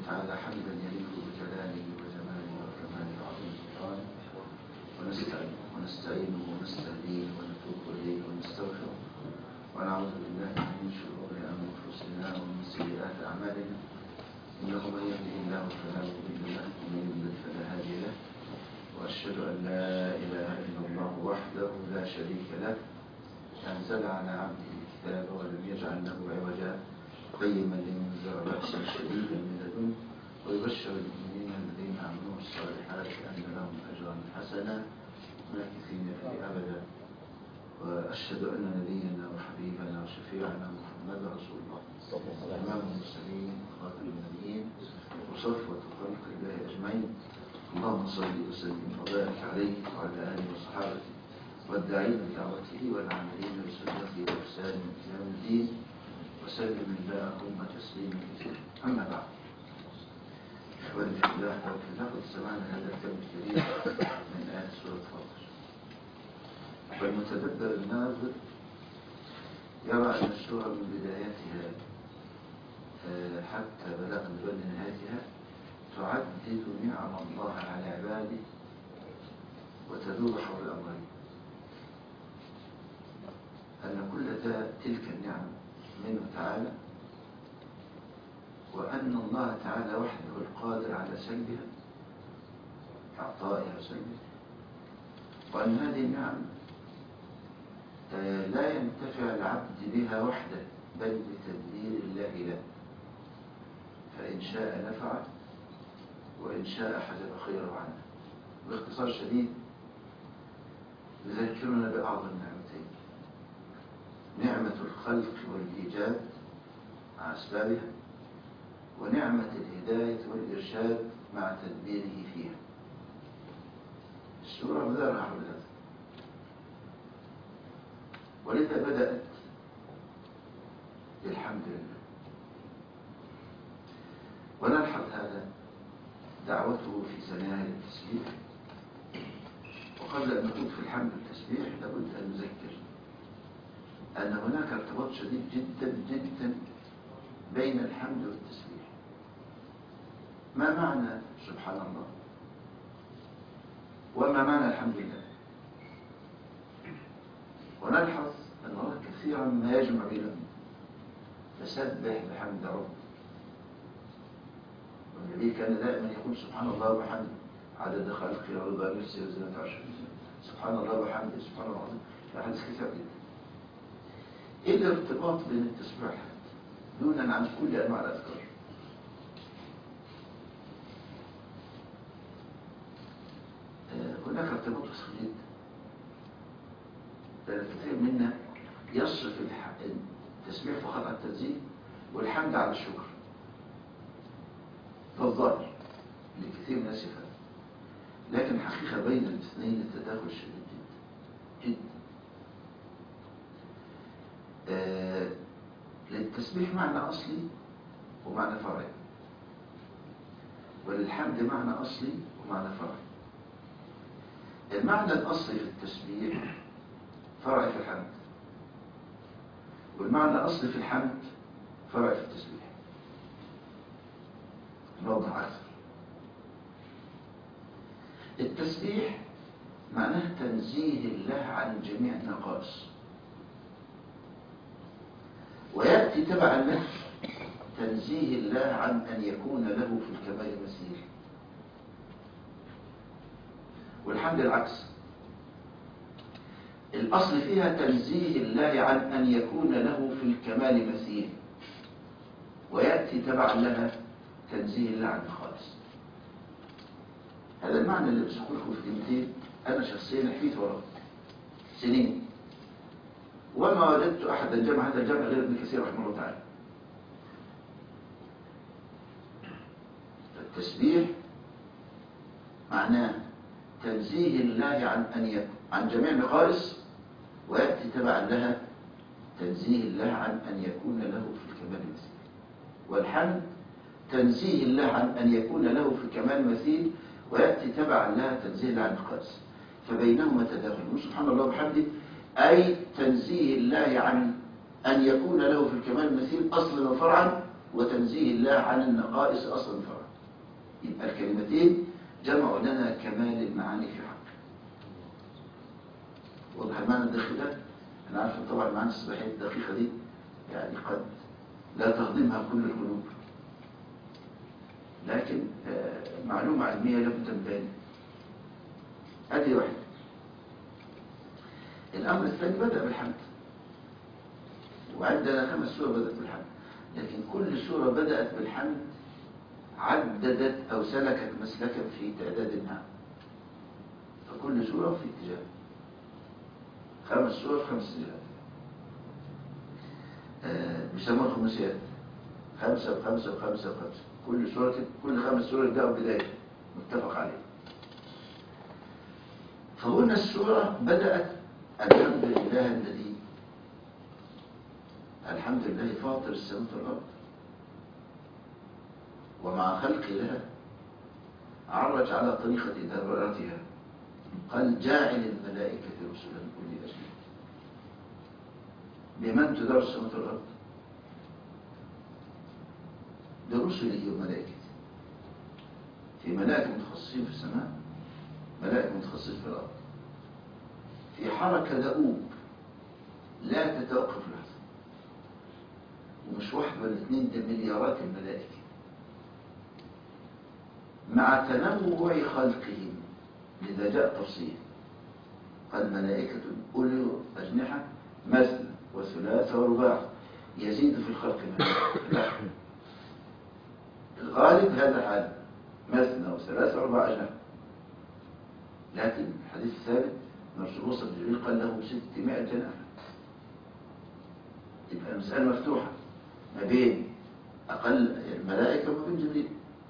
وتعالى حمدا يليق بجلاله وجماله وكماله وعظيم سلطانه ونستعينه ونستعينه ونستهديه ونتوب اليه ونستغفره ونعوذ بالله من شرور انفسنا ومن سيئات اعمالنا انه من يهده الله فلا مضل له ومن يضلل فلا هادي له واشهد ان لا اله الا الله وحده لا شريك له انزل على عبده الكتاب ولم يجعل له عوجا قيما لينذر بأسا شديدا من لدنه ويبشر المؤمنين الذين عملوا الصالحات أن لهم أجرا حسنا ماكثين فيه أبدا وأشهد أن نبينا وحبيبنا وشفيعنا محمد رسول الله إمام المرسلين وخاتم النبيين وصفوة خلق الله أجمعين اللهم صل وسلم وبارك عليه وعلى آله وصحابته والداعين بدعوته والعاملين بسنته وإحسان إلى يوم الدين وسلم اللهم تسليما كثيرا أما بعد إخواني في الله ناخذ سمعنا هذا الكلام الكريم من آيات سورة فاطر فالمتدبر الناظر يرى أن السورة من بدايتها حتى بلاغ بل نهايتها تعدد نعم الله على عباده وتدور حول أمرين أن كل تلك النعم منه تعالى وأن الله تعالى وحده القادر على سلبها إعطائها وسلبها وأن هذه النعم لا ينتفع العبد بها وحده بل بتدبير الله له فإن شاء نفعه وإن شاء حجب خيره عنه باختصار شديد يذكرنا بأعظم نعمتين نعمة الخلق والإيجاد مع أسبابها ونعمة الهداية والإرشاد مع تدبيره فيها السورة بدأنا حول هذا ولذا بدأت بالحمد لله ونلحظ هذا دعوته في ثنايا التسبيح وقبل أن نقول في الحمد والتسبيح لابد أن نذكر أن هناك ارتباط شديد جدا جدا بين الحمد والتسبيح ما معنى سبحان الله وما معنى الحمد لله ونلحظ أن الله كثيرا ما يجمع بينهم فسبح بحمد رب والنبي كان دائما يقول سبحان الله وبحمده عدد خلقه ورضا نفسه وزنة عرشه سبحان الله وبحمده سبحان الله العظيم في حديث كثير جدا ايه الارتباط بين التسبيح والحمد دونا عن كل انواع الاذكار هناك ارتباط وثيق جدا لان كثير منا يصرف التسبيح فقط على التنزيه والحمد على الشكر ده الظاهر لكثير من الناس يفهم لكن الحقيقه بين الاثنين التداخل شديد جدا جدا آه للتسبيح معنى أصلي ومعنى فرعي وللحمد معنى أصلي ومعنى فرعي المعنى الأصلي في التسبيح فرعي في الحمد والمعنى الأصلي في الحمد فرعي في التسبيح نوضح أكثر التسبيح معناه تنزيه الله عن جميع النقائص ويأتي تبعا له تنزيه الله عن أن يكون له في الكمال مثيل والحمد العكس الأصل فيها تنزيه الله عن أن يكون له في الكمال مثيل ويأتي تبعا لها تنزيه الله عن الخالص هذا المعنى اللي بسأقولكم في كلمتين أنا شخصيا حفيت وراه سنين وما وجدت أحدا جمع هذا الجمع غير ابن كثير رحمه الله تعالى التسبيح معناه تنزيه الله عن أن يكون عن جميع النقائص ويأتي تبعا لها تنزيه الله عن أن يكون له في الكمال مثيل والحمد تنزيه الله عن أن يكون له في الكمال مثيل ويأتي تبعا لها تنزيه الله عن النقائص فبينهما تداخل سبحان الله وبحمده أي تنزيه الله عن أن يكون له في الكمال مثيل أصلا وفرعا وتنزيه الله عن النقائص أصلا وفرعا يبقى الكلمتين جمعوا لنا كمال المعاني في حق واضح المعنى الدقيق ده انا عارف إن طبعا المعاني الصباحيه الدقيقه دي يعني قد لا تهضمها كل القلوب لكن آه، معلومه علميه لم تنبني هذه واحده الامر الثاني بدا بالحمد وعندنا خمس سور بدات بالحمد لكن كل سوره بدات بالحمد عددت او سلكت مسلكا في تعداد النعم فكل سوره في اتجاه خمس سور في خمس اتجاهات آه، بيسموها خماسيات خمسة وخمسة وخمسة وخمسة كل سورة كده- كل خمس سور يبدأوا بداية متفق عليه فهنا السورة بدأت الحمد لله الذي الحمد لله فاطر السماوات والأرض ومع خلق لها عرج على طريقة دبرتها قال جاعل الملائكة رسلا أولي أجنحة بمن تدار السماوات والأرض برسله وملائكته في ملائكة متخصصين في السماء ملائكة متخصصين في الأرض في حركة دؤوب لا تتوقف لحظة ومش واحد ولا اثنين ده مليارات الملائكة مع تنوع خلقهم لذا جاء تفصيل قال ملائكة أولي أجنحة مثل وثلاث ورباع يزيد في الخلق ما لا الغالب هذا حال مثنى وثلاث ورباع أجنحة لكن الحديث الثابت أن الرسول وصل جبريل قال له 600 جناح يبقى المسألة مفتوحة ما بين أقل الملائكة وما بين جبريل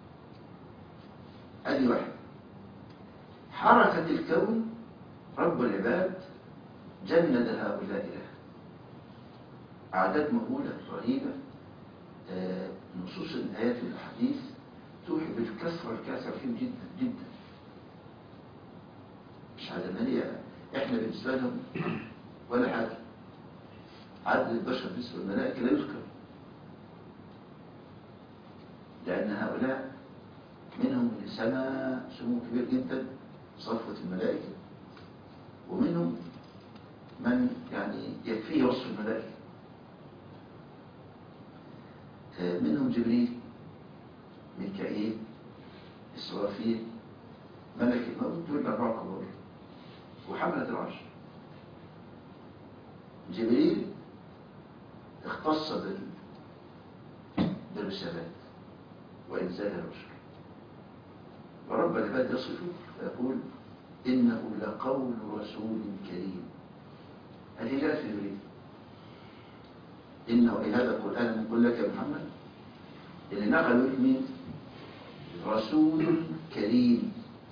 هذه واحدة حركة الكون رب العباد جند هؤلاء له أعداد مهولة رهيبة آه، نصوص الآيات والأحاديث توحي بالكثرة الكاسرة فيهم جدا جدا مش عدمانية احنا بالنسبة لهم ولا حاجة عدد البشر بالنسبة للملائكة لا يذكر لأن هؤلاء منهم اللي سما سمو كبير جدا صفوة الملائكة ومنهم من يعني يكفيه وصف الملائكة آه، منهم جبريل ميكائيل إسرافيل ملك الموت دول الأربعة كبار وحملة العرش جبريل اختص بال بالرسالات وإنزال الرسل ورب العباد يصفه فيقول إنه لقول رسول كريم هذه جاءت في جبريل إنه إيه هذا القرآن نقول لك يا محمد اللي نقلوا مين رسول كريم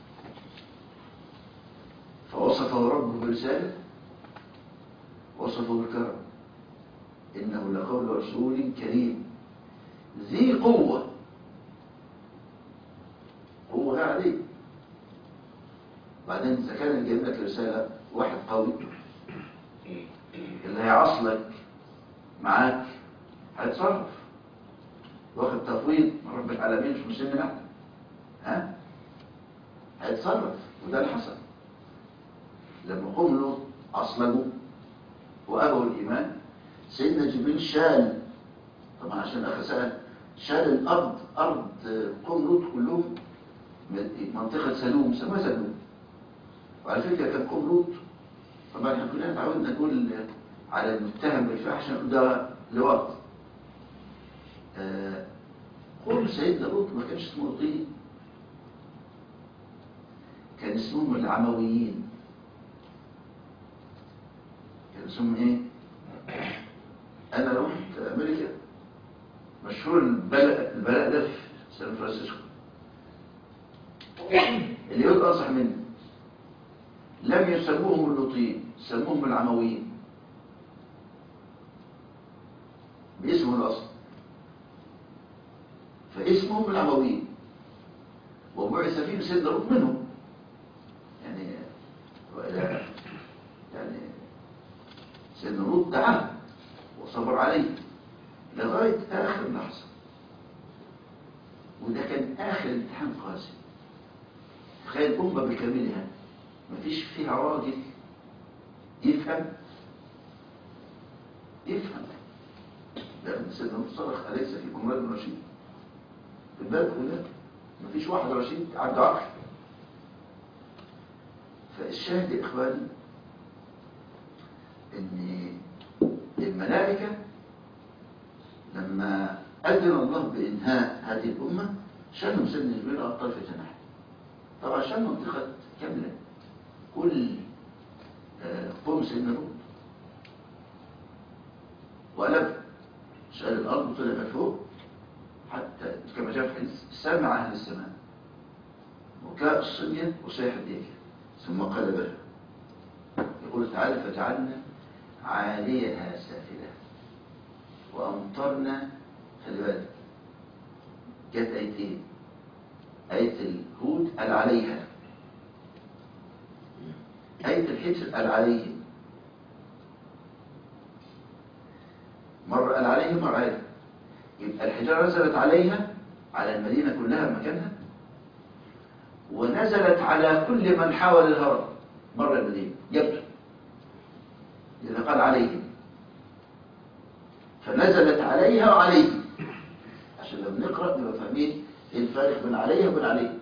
فوصفه ربه برسالة وصفه بالكرم إنه لقول رسول كريم ذي قوة قوة عادية بعدين إذا كان اللي جايب لك رسالة واحد قوي اللي هيعصلك معاك هيتصرف واخد تفويض من رب العالمين مش مسلم لا ها هيتصرف وده اللي حصل لما قوم له عصلجوا وابوا الايمان سيدنا جبريل شال طبعا عشان اخ سال شال الارض ارض قوم لوط كلهم من منطقه سلوم سموها سلوم وعلى فكره كان قوم لوط طبعا احنا كلنا اتعودنا نقول على المتهم بالفحش نقول ده لواط آه، قوم سيدنا لوط ما كانش اسمه لوطين كان اسمهم العمويين كان اسمهم ايه انا رحت امريكا مشهور البلاء البلاء ده في سان فرانسيسكو اليهود انصح مني لم يسموهم اللوطيين سموهم العمويين باسمه الاصل فاسمهم العمويين وبعث فيهم سيدنا لوط منهم يعني وإلى يعني سيدنا لوط دعاه وصبر عليه لغاية آخر لحظة وده كان آخر امتحان قاسي تخيل أمة بكاملها مفيش فيها راجل يفهم يفهم لأن سيدنا مصطلح أليس فيكم رجل رشيد في البلد كلها مفيش واحد رشيد عنده عقل فالشاهد يا إخواني إن الملائكة لما أذن الله بإنهاء هذه الأمة شنوا سيدنا جبريل على طرف جناحه طبعا شن منطقة كاملة كل آه، قوم سيدنا لوط وقلب شال الأرض وطلع من فوق حتى كما جاء في الحديث سمع أهل السماء وكاء الصبية وصيح الديك ثم قلبها يقول تعالى فجعلنا عاليها سافلة وأمطرنا خلي بالك جت آيتين آية الهود قال عليها آية الحجر قال عليهم مرة قال عليهم مرة عليها يبقى الحجارة نزلت عليها على المدينة كلها مكانها ونزلت على كل من حاول الهرب بره المدينة يبدو إذا قال عليهم فنزلت عليها وعليهم عشان لما نقرأ نبقى فاهمين ايه الفارق بين عليها وبين عليه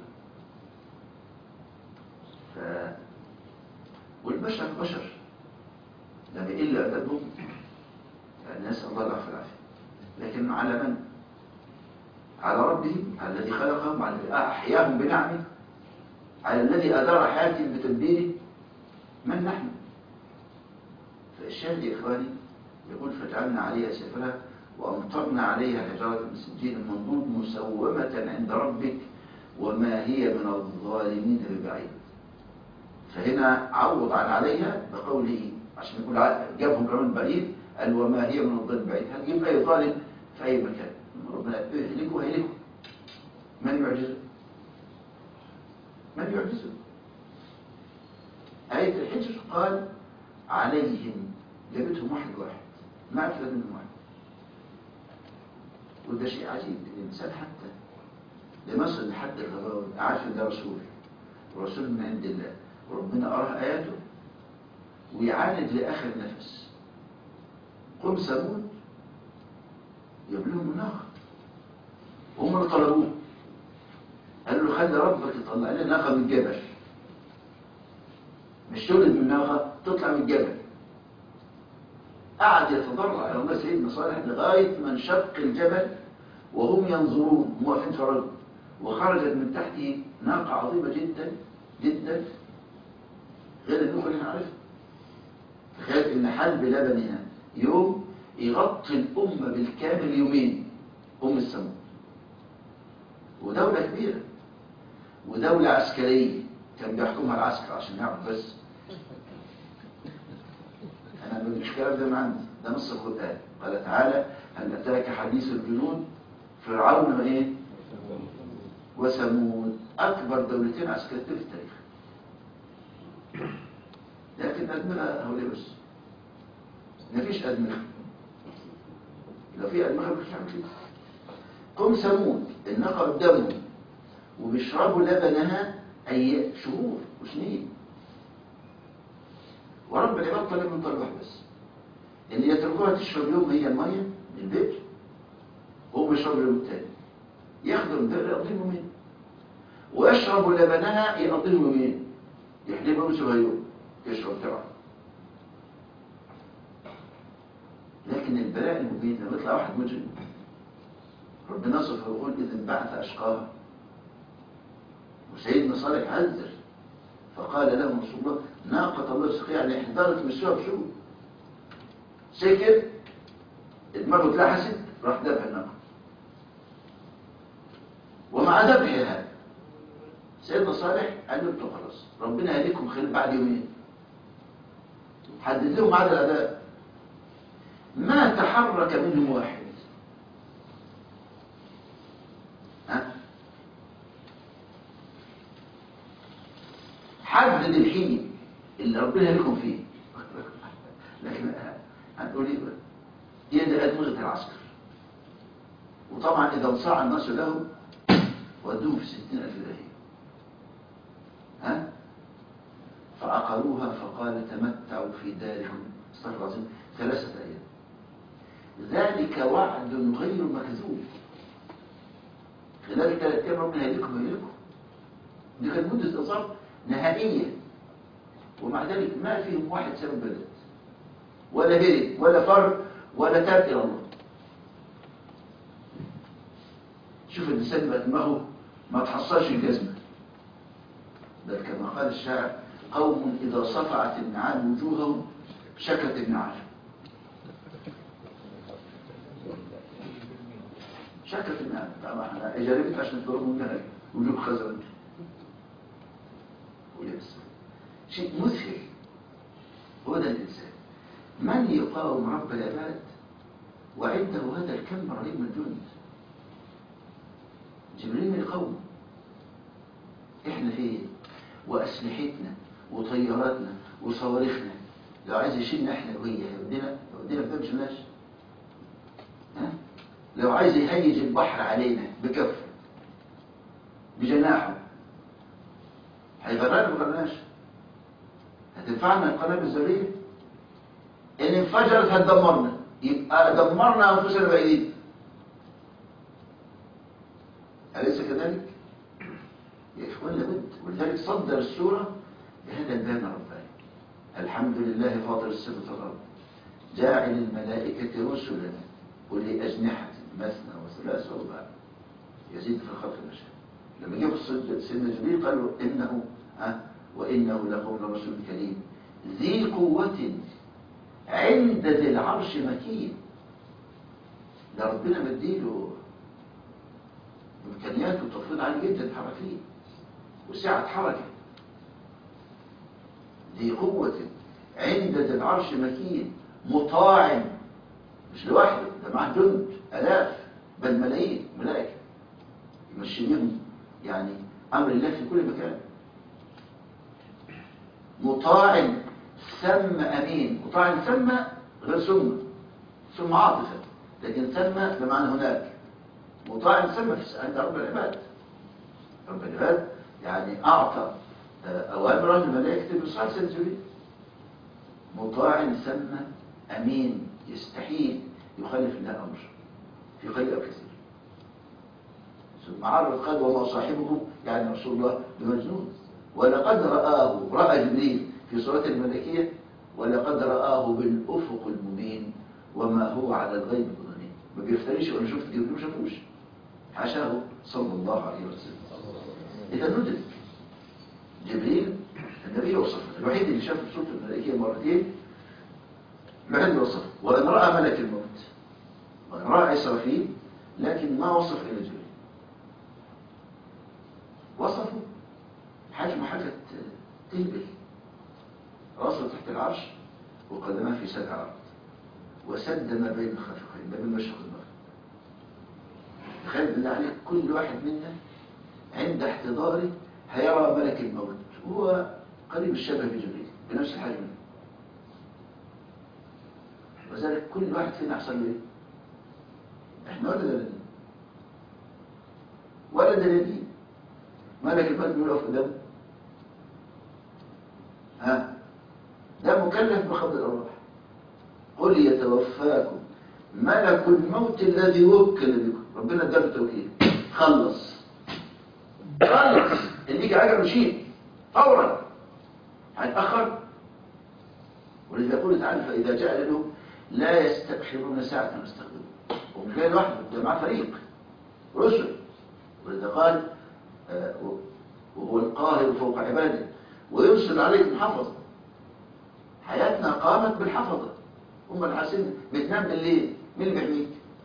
ف... والبشر بشر لما يقل أدبهم يعني نسأل الله العافية والعافية لكن على من؟ على ربهم على الذي خلقهم على الذي أحياهم بنعمه على الذي أدار حياتهم بتدبيره من نحن؟ فالشاهد يا إخواني يقول فجعلنا عليها سفرها وأمطرنا عليها حجارة من سجيل منضود مسومة عند ربك وما هي من الظالمين ببعيد فهنا عوض عن عليها بقوله عشان يقول ع- جابهم كمان بعيد قال وما هي من الظالم بعيد هتجيب أي ظالم في أي مكان ربنا يهلكه هيهلكه من يعجزه من يعجزه آية الحجر قال عليهم جابتهم واحد واحد ما أفلت منهم واحد وده شيء عجيب الإنسان حتى لمصر لحد الغباوة عارف إن ده رسول ورسول من عند الله وربنا أراه آياته ويعاند لآخر نفس قم ثمود جاب لهم الناقة وهم اللي طلبوه قال له خلي ربك يطلع لنا ناقة من الجبل مش تولد من ناقة تطلع من الجبل قعد يتضرع إلى الله سيدنا صالح لغاية ما انشق الجبل وهم ينظرون هم واقفين في رجل وخرجت من تحته ناقة عظيمة جدا جدا غير النوخ اللي نعرفها تخيل ان حلب لبنها يوم يغطي الأمة بالكامل يومين أم السماء ودولة كبيرة ودولة عسكرية كان بيحكمها العسكر عشان يعرف بس أنا ما بجيش الكلام ده من عندي ده نص القرآن قال تعالى هل أتاك حديث الجنود فرعون وإيه وثمود أكبر دولتين عسكريتين في التاريخ لكن أدمغة هولي بس مفيش أدمغة لو في أدمغة مش هعمل كده قم ثمود الناقة قدامهم وبيشربوا لبنها أي شهور وسنين ورب العباد طلب من طلب واحد بس ان يتركوها تشرب يوم هي الميه من البئر وهم يشربوا اليوم التاني ياخدوا البئر يقضيهم يومين ويشربوا لبنها يقضيهم يومين يحلبها ويسيبها يوم يشرب تبعها لكن البلاء المبين لما يطلع واحد مجرم ربنا صفه ويقول إذ انبعث أشقاها وسيدنا صالح عذر فقال لهم رسول الله ناقة الله سقيا يعني احضرت مسوها بشهور سكر دماغه اتلحست راح ذبح الناقة ومع ذبحها سيدنا صالح قال له انتوا خلاص ربنا يهديكم خير بعد يومين حدد لهم عدد الأداء ما تحرك منهم واحد ها حدد الحين اللي ربنا يهديكم فيه لكن هنقول ايه بقى هي دي أدمغة العسكر وطبعا إذا انصاع الناس له ودوهم في ستين ألف داهية ها فعقروها فقال تمتعوا في داركم استغفر الله العظيم ثلاثة أيام ذلك وعد غير مكذوب خلال ثلاث أيام ربنا هيديكم هيديكم دي كانت مدة إصابة نهائية ومع ذلك ما فيهم واحد سبب بلد ولا هرب ولا فر ولا تاب إلى الله شوف الإنسان بقى دماغه ما تحصلش الجزمة بل كما قال الشاعر قوم إذا صفعت النعال وجوههم شكت النعال شكت النعال طبعا احنا جربت عشان تضربوا منها وجوه خزرا ولبس شيء مذهل هو ده الإنسان من يقاوم رب العباد وعنده هذا الكم الرهيب من الجند جبريل من القوم احنا فين واسلحتنا وطياراتنا وصواريخنا لو عايز يشيلنا احنا وهي يودينا يودينا في مش ماشي ها لو عايز يهيج البحر علينا بكفه بجناحه هيغرقنا ما غرقناش هتنفعنا القنابل الذريه ان انفجرت هتدمرنا يبقى دمرنا انفسنا بايدينا أليس كذلك؟ يا إخوان لابد ولذلك صدر السورة بهذا البان الرباني الحمد لله فاطر السماوات والأرض جاعل الملائكة رسلا أولي أجنحة مثنى وثلاث ورباع يزيد في الخلق ما شاء لما جه في سيدنا جبريل قالوا إنه ها وإنه لقول رسول كريم ذي قوة عند ذي العرش مكين ده ربنا مديله إمكانيات وتفويض عالي جدا يتحرك فيه وسعة حركة ذي قوة عند ذي العرش مكين مطاع مش لوحده ده معاه جند آلاف بل ملايين ملائكة يمشي بيهم يعني أمر الله في كل مكان مطاع ثم أمين مطاع ثم غير ثم ثم عاطفة لكن ثم بمعنى هناك مطاع ثم في عند رب العباد رب العباد يعني أعطى أوامر الملائكة بإصحاب سيد جبريل مطاع ثم أمين يستحيل يخالف الله أمر في خير أو كثير ثم عرض قد وما صاحبه يعني رسول الله بمجنون ولقد رآه رأى جبريل في صورة الملكية ولقد رآه بالأفق المبين وما هو على الغيب بضنين ما بيفتريش ولا شفت جبريل ما شافوش حاشاه صلى الله عليه وسلم إذا ندرك جبريل النبي وصفه الوحيد اللي شاف صورة الملائكية مرتين الوحيد اللي وصفه وإن رأى ملك الموت وإن رأى إسرافيل لكن ما وصف إلى جبريل وصفه حجم حاجة تهبل راسه تحت العرش وقدماه في سبع أرض وسد ما بين الخفقين ما بين المشرق والمغرب تخيل بالله عليك كل واحد منا عند احتضاره هيرى ملك الموت وهو قريب الشبه بجبريل بنفس الحجم وذلك كل واحد فينا يحصل له ايه؟ احنا ولا دليل ولا دليل ملك الموت بيقول في قدامه ها ده مكلف بقبض الارواح قل يتوفاكم ملك الموت الذي وكل بكم ربنا اداله توكيل خلص خلص اللي يجي اجل وشيل فورا هيتاخر ولذا يقول تعالى فاذا جاء له لا يستأخرون ساعة يستخدمون ومش جاي لوحده ده معاه فريق رسل ولذا قال آه وهو القاهر فوق عباده ويرسل عليكم حفظة حياتنا قامت بالحفظة هم الحاسين بتنام بالليل مين اللي بيحميك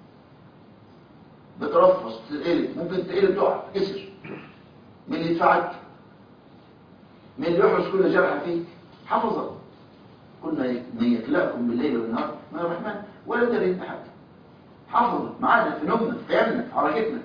بترفص تتقلب ممكن تقلب تقع كسر مين اللي يدفعك مين اللي يحرس كل جرح فيك حفظة كنا من يخلقكم بالليل والنهار من الرحمن ولا درين أحد حفظة معانا في نومنا في قيامنا في حركتنا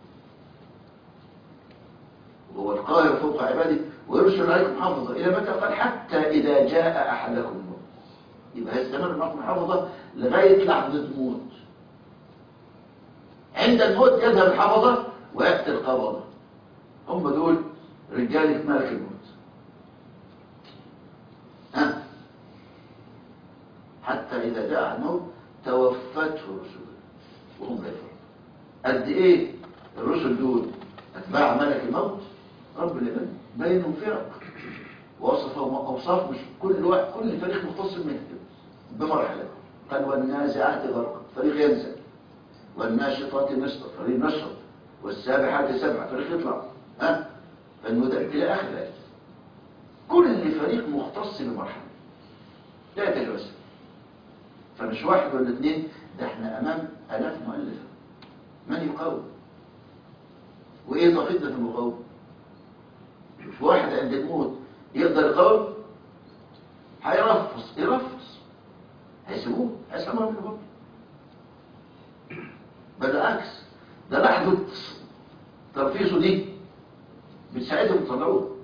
وهو القاهر فوق عباده ويرسل عليكم حفظة إلى متى قال حتى إذا جاء أحدكم الموت يبقى هيستمر معكم حفظة لغاية لحظة موت عند الموت يذهب الحفظة ويأتي القبضة هم دول رجالة ملك الموت ها حتى إذا جاء الموت توفته رسله وهم لا يفرقون قد إيه الرسل دول أتباع ملك الموت رب العباد بينهم فرق ووصفهم أوصاف مش كل واحد كل فريق مختص منه بمرحلة قال والنازعات غرقا فريق ينزل والناشطات نشطا فريق نشط والسابحات سبعة فريق يطلع ها فالمدرب إلى آخر الآية كل فريق مختص بمرحلة لا يتجاوز فمش واحد ولا اثنين ده احنا أمام آلاف مؤلفة من يقاوم وإيه ضغطنا في المقاومة مش واحد عند الموت يقدر يقاوم هيرفص يرفص هيسيبوه هيسيبوه من الوقت بالعكس ده لحظة ترفيصه دي بتساعدهم يطلعوه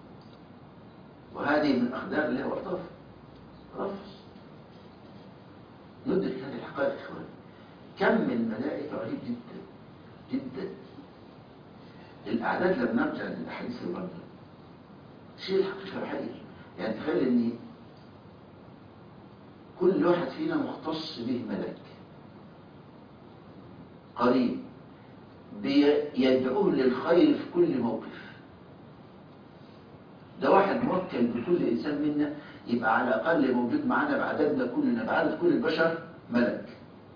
وهذه من أخدار الله والطف رفص ندرك هذه الحقائق إخواني كم من ملائكة رهيب جدا جدا الأعداد لما نرجع للأحاديث الواردة شيء الحقيقة حقيقي يعني تخيل ان كل واحد فينا مختص به ملك قريب بيدعوه للخير في كل موقف ده واحد موكل بكل انسان منا يبقى على الاقل موجود معانا بعددنا كلنا بعدد كل البشر ملك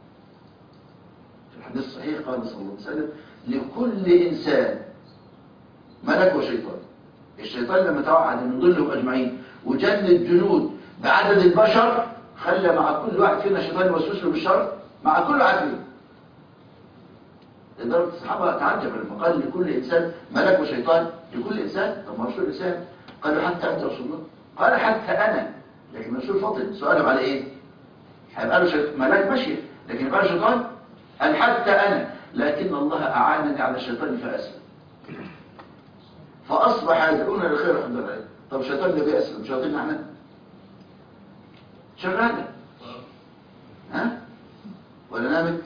في الحديث الصحيح قال صلى الله عليه وسلم لكل انسان ملك وشيطان الشيطان لما توعد ان يضلهم اجمعين وجند جنود بعدد البشر خلى مع كل واحد فينا شيطان يوسوس له بالشر مع كل واحد فينا لدرجه الصحابه تعجب لما قال لكل انسان ملك وشيطان لكل انسان طب ما رسول الانسان قالوا حتى انت رسول الله قال حتى انا لكن الرسول فضل سؤاله على ايه هيبقى له شيط... ملاك ماشيه لكن يبقى له شيطان قال حتى انا لكن الله اعانني على الشيطان فاسلم فاصبح يدعون للخير الحمد لله طب الشيطان اللي بيأسلم شياطين احنا شغاله ها ولا نامت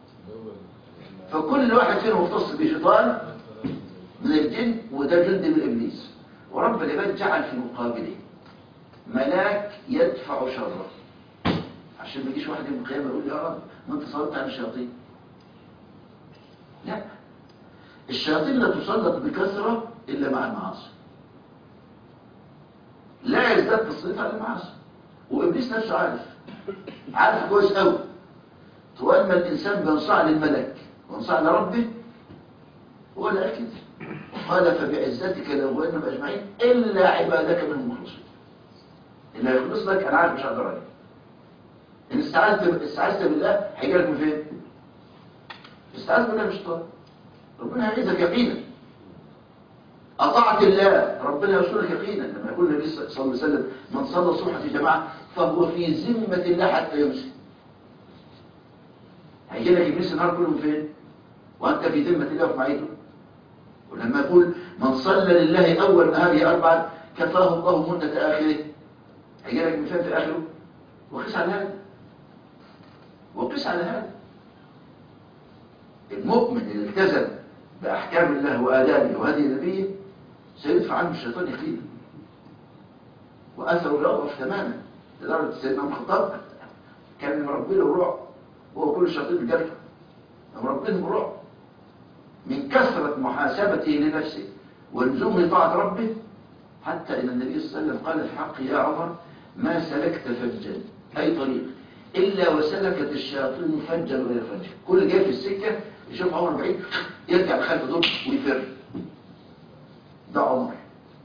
فكل واحد فينا مختص بشيطان من الجن وده جند من ابليس ورب العباد جعل في مقابله ملاك يدفع شره عشان ما يجيش واحد يوم القيامه يقول يا رب ما انت صلت على الشياطين لا الشياطين لا تسلط بكثره الا مع المعاصي لا يزداد تسليط على المعاصي وابليس نفسه عارف عارف كويس قوي طول ما الانسان بينصاع للملك وانصاع لربه هو لا اكيد قال فبعزتك لأغوينهم أجمعين إلا عبادك من المخلصين اللي هيخلص لك أنا عارف مش هقدر عليه إن استعاذت استعاذت بالله هيجي لك من فين؟ استعاذت بالله مش طالب ربنا هيعيذك يقينا أطعت الله ربنا يوصلك يقينا لما يقول النبي صلى الله عليه وسلم من صلى الصبح في جماعة فهو في ذمة الله حتى يمسي هيجي لك ابليس النهار كله من فين؟ وأنت في ذمة الله وفي معيته ولما يقول من صلى لله أول نهاره أربعا كفاه الله مدة آخره هيجي لك مثال في آخره وقس على هذا وقس على هذا المؤمن اللي التزم بأحكام الله وآدابه وهدي نبيه سيدفع عنه الشيطان يقينا وأثره يضعف تماما لدرجة سيدنا الخطاب كان مربي له رعب وهو كل الشياطين بجلده مربيهم رعب من كثرة محاسبته لنفسه ولزوم طاعة ربه حتى إن النبي صلى الله عليه وسلم قال في حق يا عمر ما سلكت فجا أي طريق إلا وسلكت الشياطين فجا غير فج كل جاي في السكة يشوف عمر بعيد يرجع لخلف دول ويفر ده عمر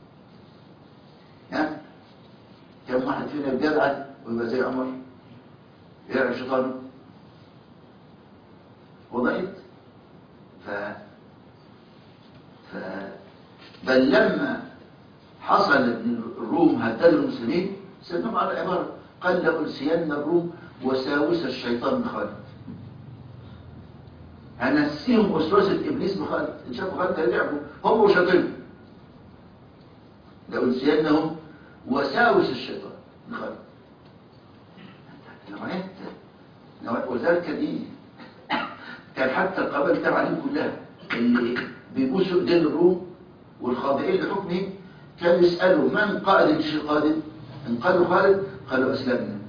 ها كم واحد فينا بجدع ويبقى زي عمر يعرف شيطانه وضعت ف... ف... بل لما حصل ان الروم هددوا المسلمين سيدنا على عبارة قال لأنسين الروم وساوس الشيطان بخالد هنسيهم وسوسة إبليس بخالد إن شافوا خالد هيلعبوا هم وشياطينهم لأنسينهم وساوس الشيطان بخالد نوعية نوعية وذلك دي كان حتى القبائل تبع عليهم كلها اللي بيبوسوا ايدين الروم والخاضعين لحكمه كان يسألوا من قائد الجيش القادم إن قالوا خالد قالوا أسلمنا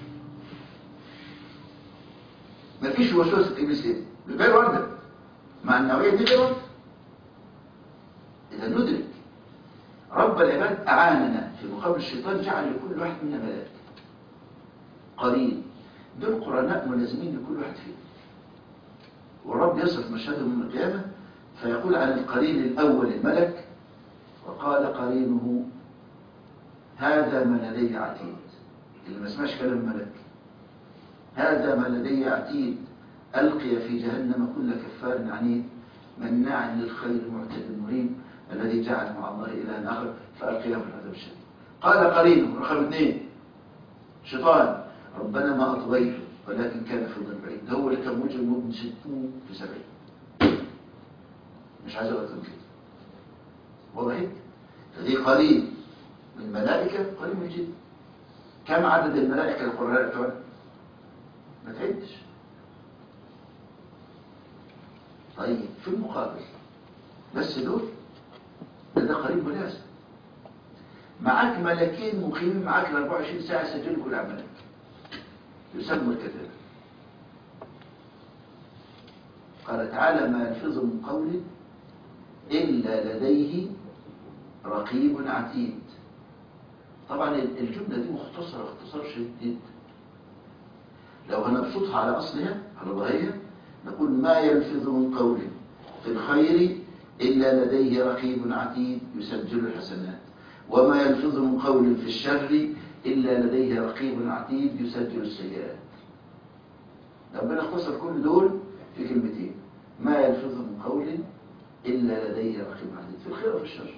ما فيش وسوسة إبليس إيه غير واردة مع النوعية دي غير واردة إذا ندرك رب العباد أعاننا في مقابل الشيطان جعل لكل واحد منا ملائكة قرين دول قرناء ملازمين لكل واحد فيهم والرب يصف مشهدهم يوم القيامة فيقول عن القرين الأول الملك وقال قرينه هذا ما لدي عتيد اللي ما سمعش كلام الملك هذا ما لدي عتيد ألقي في جهنم كل كفار عنيد مناع للخير معتد مريب الذي جعل مع الله إلها آخر فألقيه في العذاب الشديد قال قرينه رقم اثنين شيطان ربنا ما أطغيته ولكن كان في ظل بعيد هو اللي كان مجرم ابن ستون في سبعين مش عايز أقول كده واضح فدي قليل من الملائكة قليل من جدا كم عدد الملائكة القرآن الكون ما تعدش طيب في المقابل بس دول ده, ده قريب ملازم معاك ملكين مقيمين معاك ال 24 ساعة يسجلوا كل عملك يسموا الكتاب قال تعالى ما يلفظ من قول إلا لديه رقيب عتيد طبعا الجملة دي مختصرة اختصار شديد جدا لو هنبسطها على أصلها على ظاهرها نقول ما يلفظ من قول في الخير إلا لديه رقيب عتيد يسجل الحسنات وما يلفظ من قول في الشر إلا لديه رقيب عتيد يسجل السيئات ربنا اختصر كل دول في كلمتين ما يلفظ من قول إلا لديه رقيب عتيد في الخير وفي الشر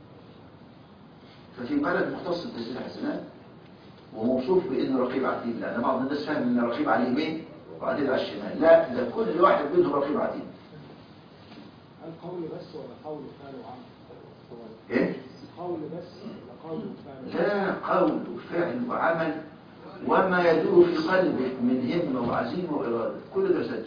ففي ملك مختص بتسجيل الحسنات وموصوف بانه رقيب عتيد لان بعض الناس فاهم ان رقيب على اليمين وعتيد على الشمال لا ده كل واحد منهم رقيب عتيد هل قول بس ولا قول فعل وعمل؟ ايه قول بس ولا قول وفعل؟ لا قول وفعل وعمل وما يدور في قلبك من همه وعزيمه واراده كل ده سجل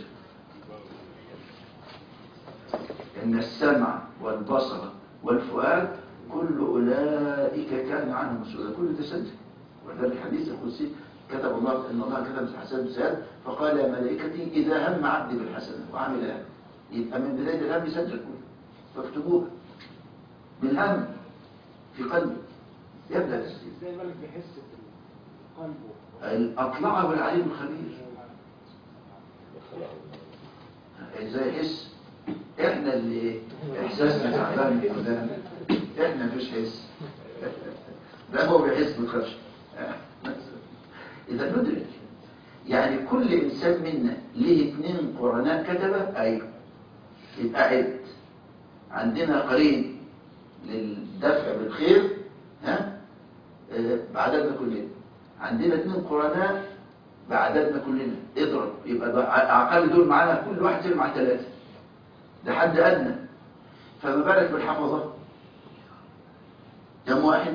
ان السمع والبصر والفؤاد كل اولئك كان عنه مسؤولا كل ده سجل وذلك الحديث القدسي كتب الله ان الله كتب حسن ساد فقال يا ملائكتي اذا هم عبدي بالحسنه وعملها يبقى من بدايه الهم يسجل كله فاكتبوها بالهم في قلبي يبدا التسجيل ازاي الملك بيحس في قلبه؟ اطلعه العليم الخبير ازاي يحس احنا اللي احساسنا تعبان من فلان احنا مفيش حس ده هو بيحس بالخشيه اذا ندرك يعني كل انسان منا ليه اتنين قرناء كتبه ايوه يبقى عد عندنا قرين للدفع بالخير ها آه، بعددنا كلنا عندنا اتنين قرناء بعددنا كلنا اضرب يبقى ده اقل دول معانا كل واحد فينا مع ثلاثه ده حد ادنى فما بالك بالحفظه كم واحد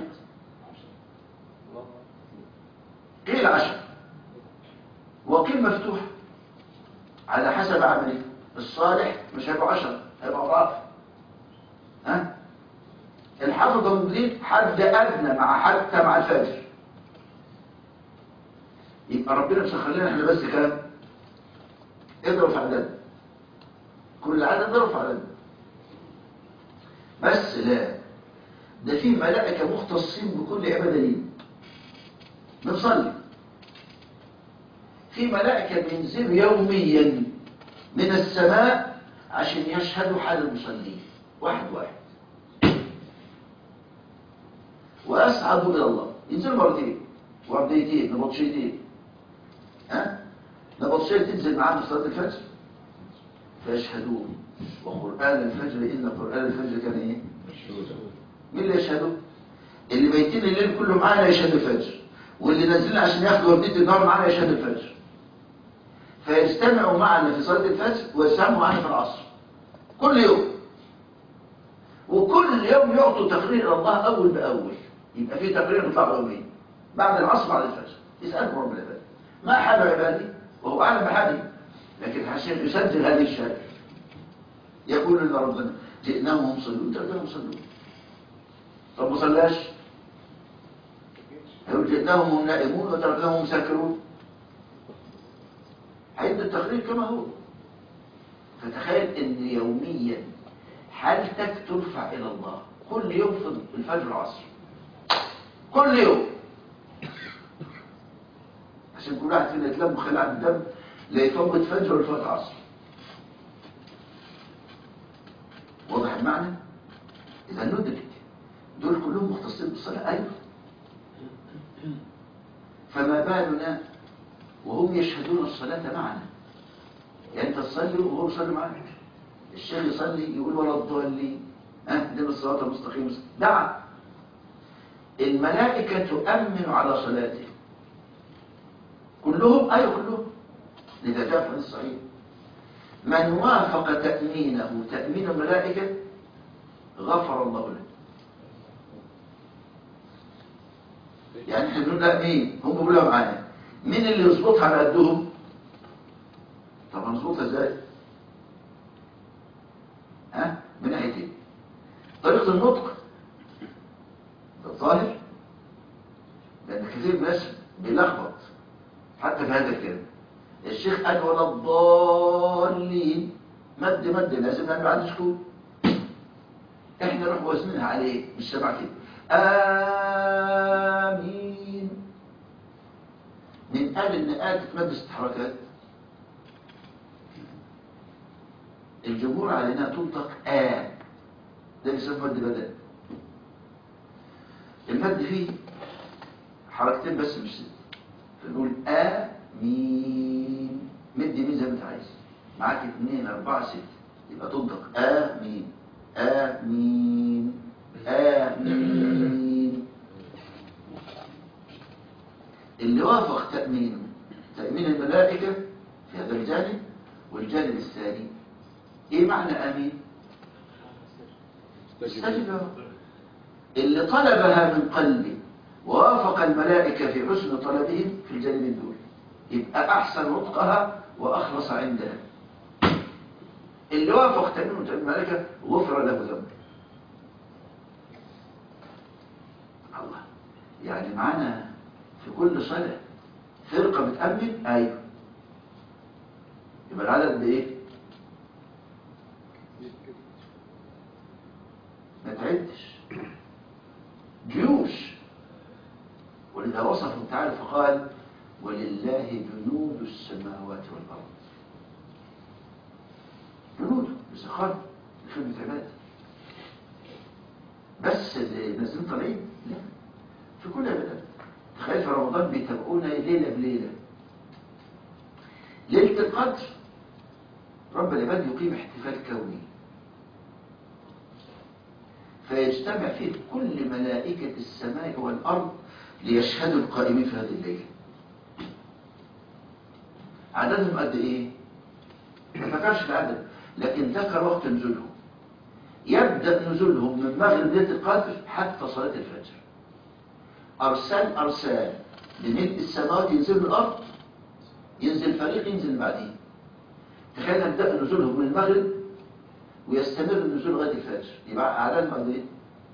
قيل عشر وقيل مفتوح على حسب عمله الصالح مش هيبقى عشر هيبقى ضعف ها الحفظ المدير حد ادنى مع حتى مع الفجر يبقى ربنا مسخر لنا احنا بس كام اضرب في عدد كل عدد اضرب في عدد بس لا ده في ملائكه مختصين بكل عباده لينا بنصلي في ملائكة بينزلوا يوميا من السماء عشان يشهدوا حال المصلين واحد واحد وأسعدوا إلى الله ينزلوا مرتين ورديتين نبطشيتين ها نبطشية تنزل معانا في صلاة الفجر فيشهدون وقرآن الفجر إن قرآن الفجر كان إيه؟ مين اللي يشهدوا؟ اللي بيتين الليل كله معانا يشهد الفجر واللي نازلين عشان ياخدوا وردية النهار معانا يشهد الفجر فيجتمعوا معنا في صلاة الفجر ويسمعوا معنا في العصر كل يوم وكل يوم يعطوا تقرير إلى الله أول بأول يبقى في تقرير بيطلع يومين بعد العصر بعد الفجر يسألهم رب العباد ما حال عبادي وهو أعلم بحالي لكن عشان يسجل هذه الشهادة يقول لنا ربنا جئناهم يصلون ترجعهم يصلون طب ما صلاش وجدناهم هم نائمون وتركناهم هم ساكرون هيبدا التقرير كما هو فتخيل ان يوميا حالتك ترفع الى الله كل يوم في الفجر والعصر كل يوم عشان كل واحد فينا يتلم خلع الدم لا يفوت فجر ولا يفوت عصر واضح المعنى اذا ندرك دول كلهم مختصين بالصلاه ايوه فما بالنا وهم يشهدون الصلاه معنا يعني انت تصلي وهو يصلي معاك الشيخ يصلي يقول ولا الضالين اهدنا الصراط المستقيم دعا الملائكه تؤمن على صلاته كلهم ايوه كلهم لذا جاء في الصحيح من وافق تأمينه تأمين الملائكة غفر الله له يعني احنا بنقول لا مين هم بيقولوا معانا مين اللي يظبطها على قدهم طب هنظبطها ازاي ها من ناحيه ايه طريقه النطق ده الظاهر لان كثير من الناس بيلخبط حتى في هذا الكلام الشيخ قال ولا الضالين مد مد لازم نعمل بعد سكون احنا نروح وزنها عليه مش سمع كده امين من قال ان آية تتمد ست حركات الجمهور على انها تنطق آ ده بيسمى مد بدل المد فيه حركتين بس مش ست فنقول آمين مد مين زي ما انت عايز معاك اتنين اربعة ستة يبقى تنطق آمين آمين آمين اللي وافق تأمينه تأمين الملائكة في هذا الجانب والجانب الثاني ايه معنى آمين استجب له اللي طلبها من قلبه ووافق الملائكة في حسن طلبهم في الجانبين دول يبقى أحسن نطقها وأخلص عندها اللي وافق تأمين الملائكة غفر له ذنب الله يعني معانا في كل صلاة فرقة بتأمن أيوه يبقى العدد بإيه؟ ما تعدش جيوش ولذا وصفه تعالى فقال ولله جنود السماوات والأرض جنود بسخار لخدمة عباده بس اللي نازلين طالعين لا في كل عبادات تخيل في رمضان بيتابعونا ليلة بليلة ليلة القدر رب العباد يقيم احتفال كوني فيجتمع فيه كل ملائكة السماء والأرض ليشهدوا القائمين في هذه الليلة عددهم قد ايه ما ذكرش العدد لكن ذكر وقت نزولهم يبدأ نزولهم من مغرب ليلة القدر حتى صلاة الفجر أرسال أرسال لملء السماوات ينزل من الأرض ينزل فريق ينزل بعدين تخيل يبدأ نزولهم من المغرب ويستمر النزول لغاية الفجر يبقى أعدادهم قد ايه؟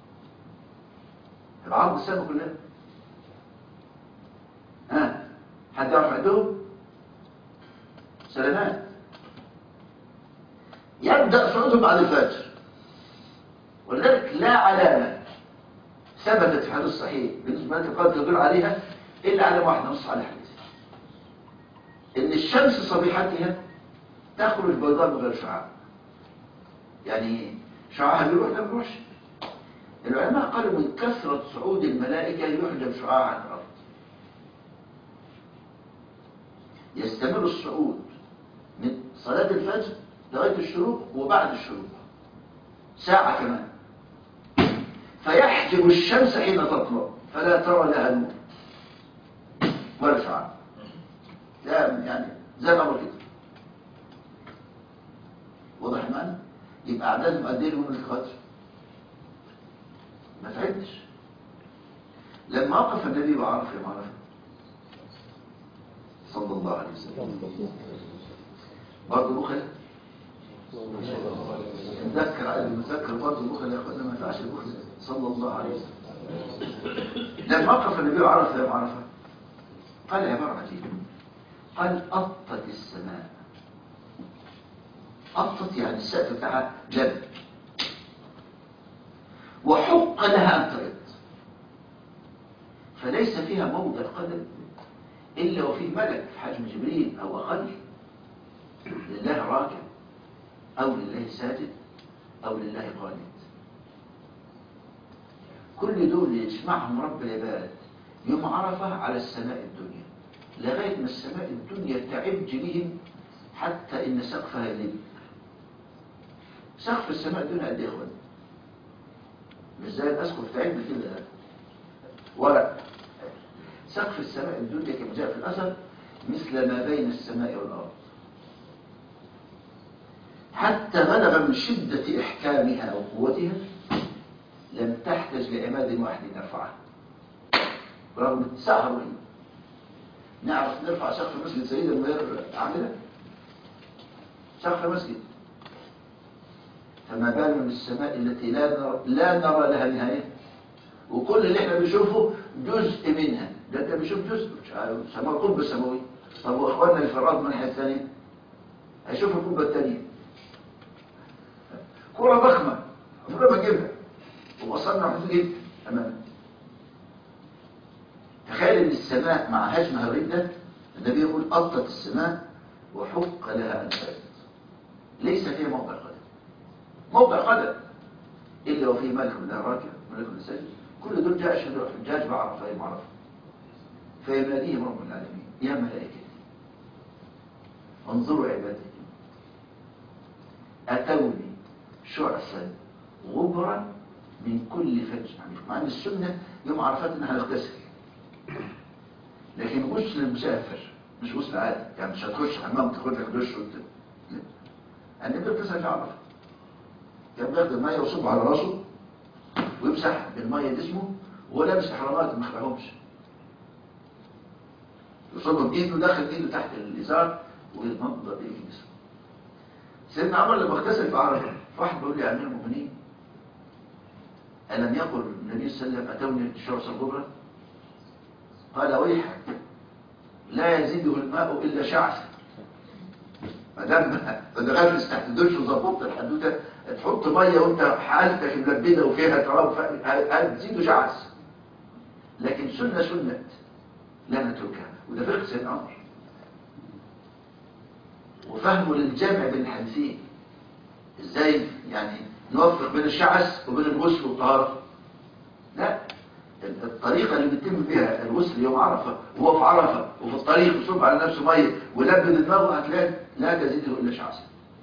يبقى عرض السماء كلها ها حد يعرف عندهم سلامات يبدأ صعودهم بعد الفجر ولذلك لا علامة ثبتت في حديث صحيح بالنسبة لك قد تدل عليها إلا علامة واحدة نص على الحديث إن الشمس صبيحتها تخرج بيضاء من غير شعاع يعني شعاعها بيروح لا بيروحش العلماء قالوا من كثرة صعود الملائكة يحجب شعاع عن الأرض يستمر الصعود من صلاة الفجر لغاية الشروق وبعد الشروق ساعة كمان فيحجب الشمس حين تطلع فلا ترى لها نور ولا شعاع لا يعني زي ما قلت كده واضح المعنى يبقى اعدادهم قد ايه من القدر ما تعدش لما وقف النبي وعرف يا معرفه صلى الله عليه وسلم برضه بخل نذكر على المذكر برضه بخل يا اخوانا ما ينفعش البخل صلى الله عليه وسلم لما وقف النبي عرفه يوم عرفه قال عبارة عجيبة قال أطت السماء أطت يعني السقف بتاعها جد وحق لها أن ترد فليس فيها موضع قدم إلا وفيه ملك في حجم جبريل أو أقل لله راكع أو لله ساجد أو لله قانت كل دول يجمعهم رب العباد يوم عرفة على السماء الدنيا لغاية ما السماء الدنيا تعج بهم حتى إن سقفها يلم سقف السماء الدنيا قد إيه يا إخوان مش زي الأسقف تعب كده ولا سقف السماء الدنيا كما جاء في الأثر مثل ما بين السماء والأرض حتى بلغ من شدة إحكامها وقوتها لم تحتج لعماد واحد يرفعها رغم اتساعها رهيب نعرف نرفع سقف مسجد سيدة من غير أعمدة سقف مسجد فما بال من السماء التي لا نرى, لا نرى لها نهاية وكل اللي احنا بنشوفه جزء منها ده انت بتشوف جزء سماء القطب السماوي طب واخواننا اللي في الارض من الناحيه الثانيه هيشوفوا القبه الثانيه كرة ضخمة المفروض ما نجيبها ووصلنا محدود جدا أمامنا تخيل ان السماء مع هجمها الردة النبي يقول أطت السماء وحق لها أن ترد ليس فيها موضع قدم موضع قدم إلا وفيه ملك من الراكع ملك من السجد كل دول جاء شهدوا الحجاج بعرف فهم عرف فيناديهم رب العالمين يا ملائكتي انظروا عبادتي أتوني شعثا غبرا من كل فج عميق مع ان السنة يوم عرفات انها نغتسل لكن غسل المسافر مش غسل عادي يعني مش هتخش حمام تاخد لك دش وت... لا النبي بيغتسل في عرفه كان بياخد الميه ويصب على راسه ويمسح بالميه جسمه وهو لابس احرامات ما يخلعهمش يصب بايده داخل ايده تحت الازار ويتنضد بايده جسمه سيدنا عمر لما اغتسل في عرفه واحد بيقول لي يا امير المؤمنين ألم يقل النبي صلى الله عليه وسلم أتوني الشرس الكبرى قال ويحك لا يزيده الماء إلا شعثا ما دام ما دخلتش تحت الدش وظبطت الحدوته تحط ميه وانت حالتك ملبده وفيها تراب هتزيده شعث لكن سنه سنه لا نتركها وده فقه سيدنا عمر وفهمه للجمع بين الحديثين ازاي يعني نوفق بين الشعث وبين الغسل والطهارة لا الطريقة اللي بيتم بها الغسل يوم عرفة وهو في عرفة وفي الطريق يصب على نفسه مية ولبن دماغه هتلاقي لا تزيده إلا شعثا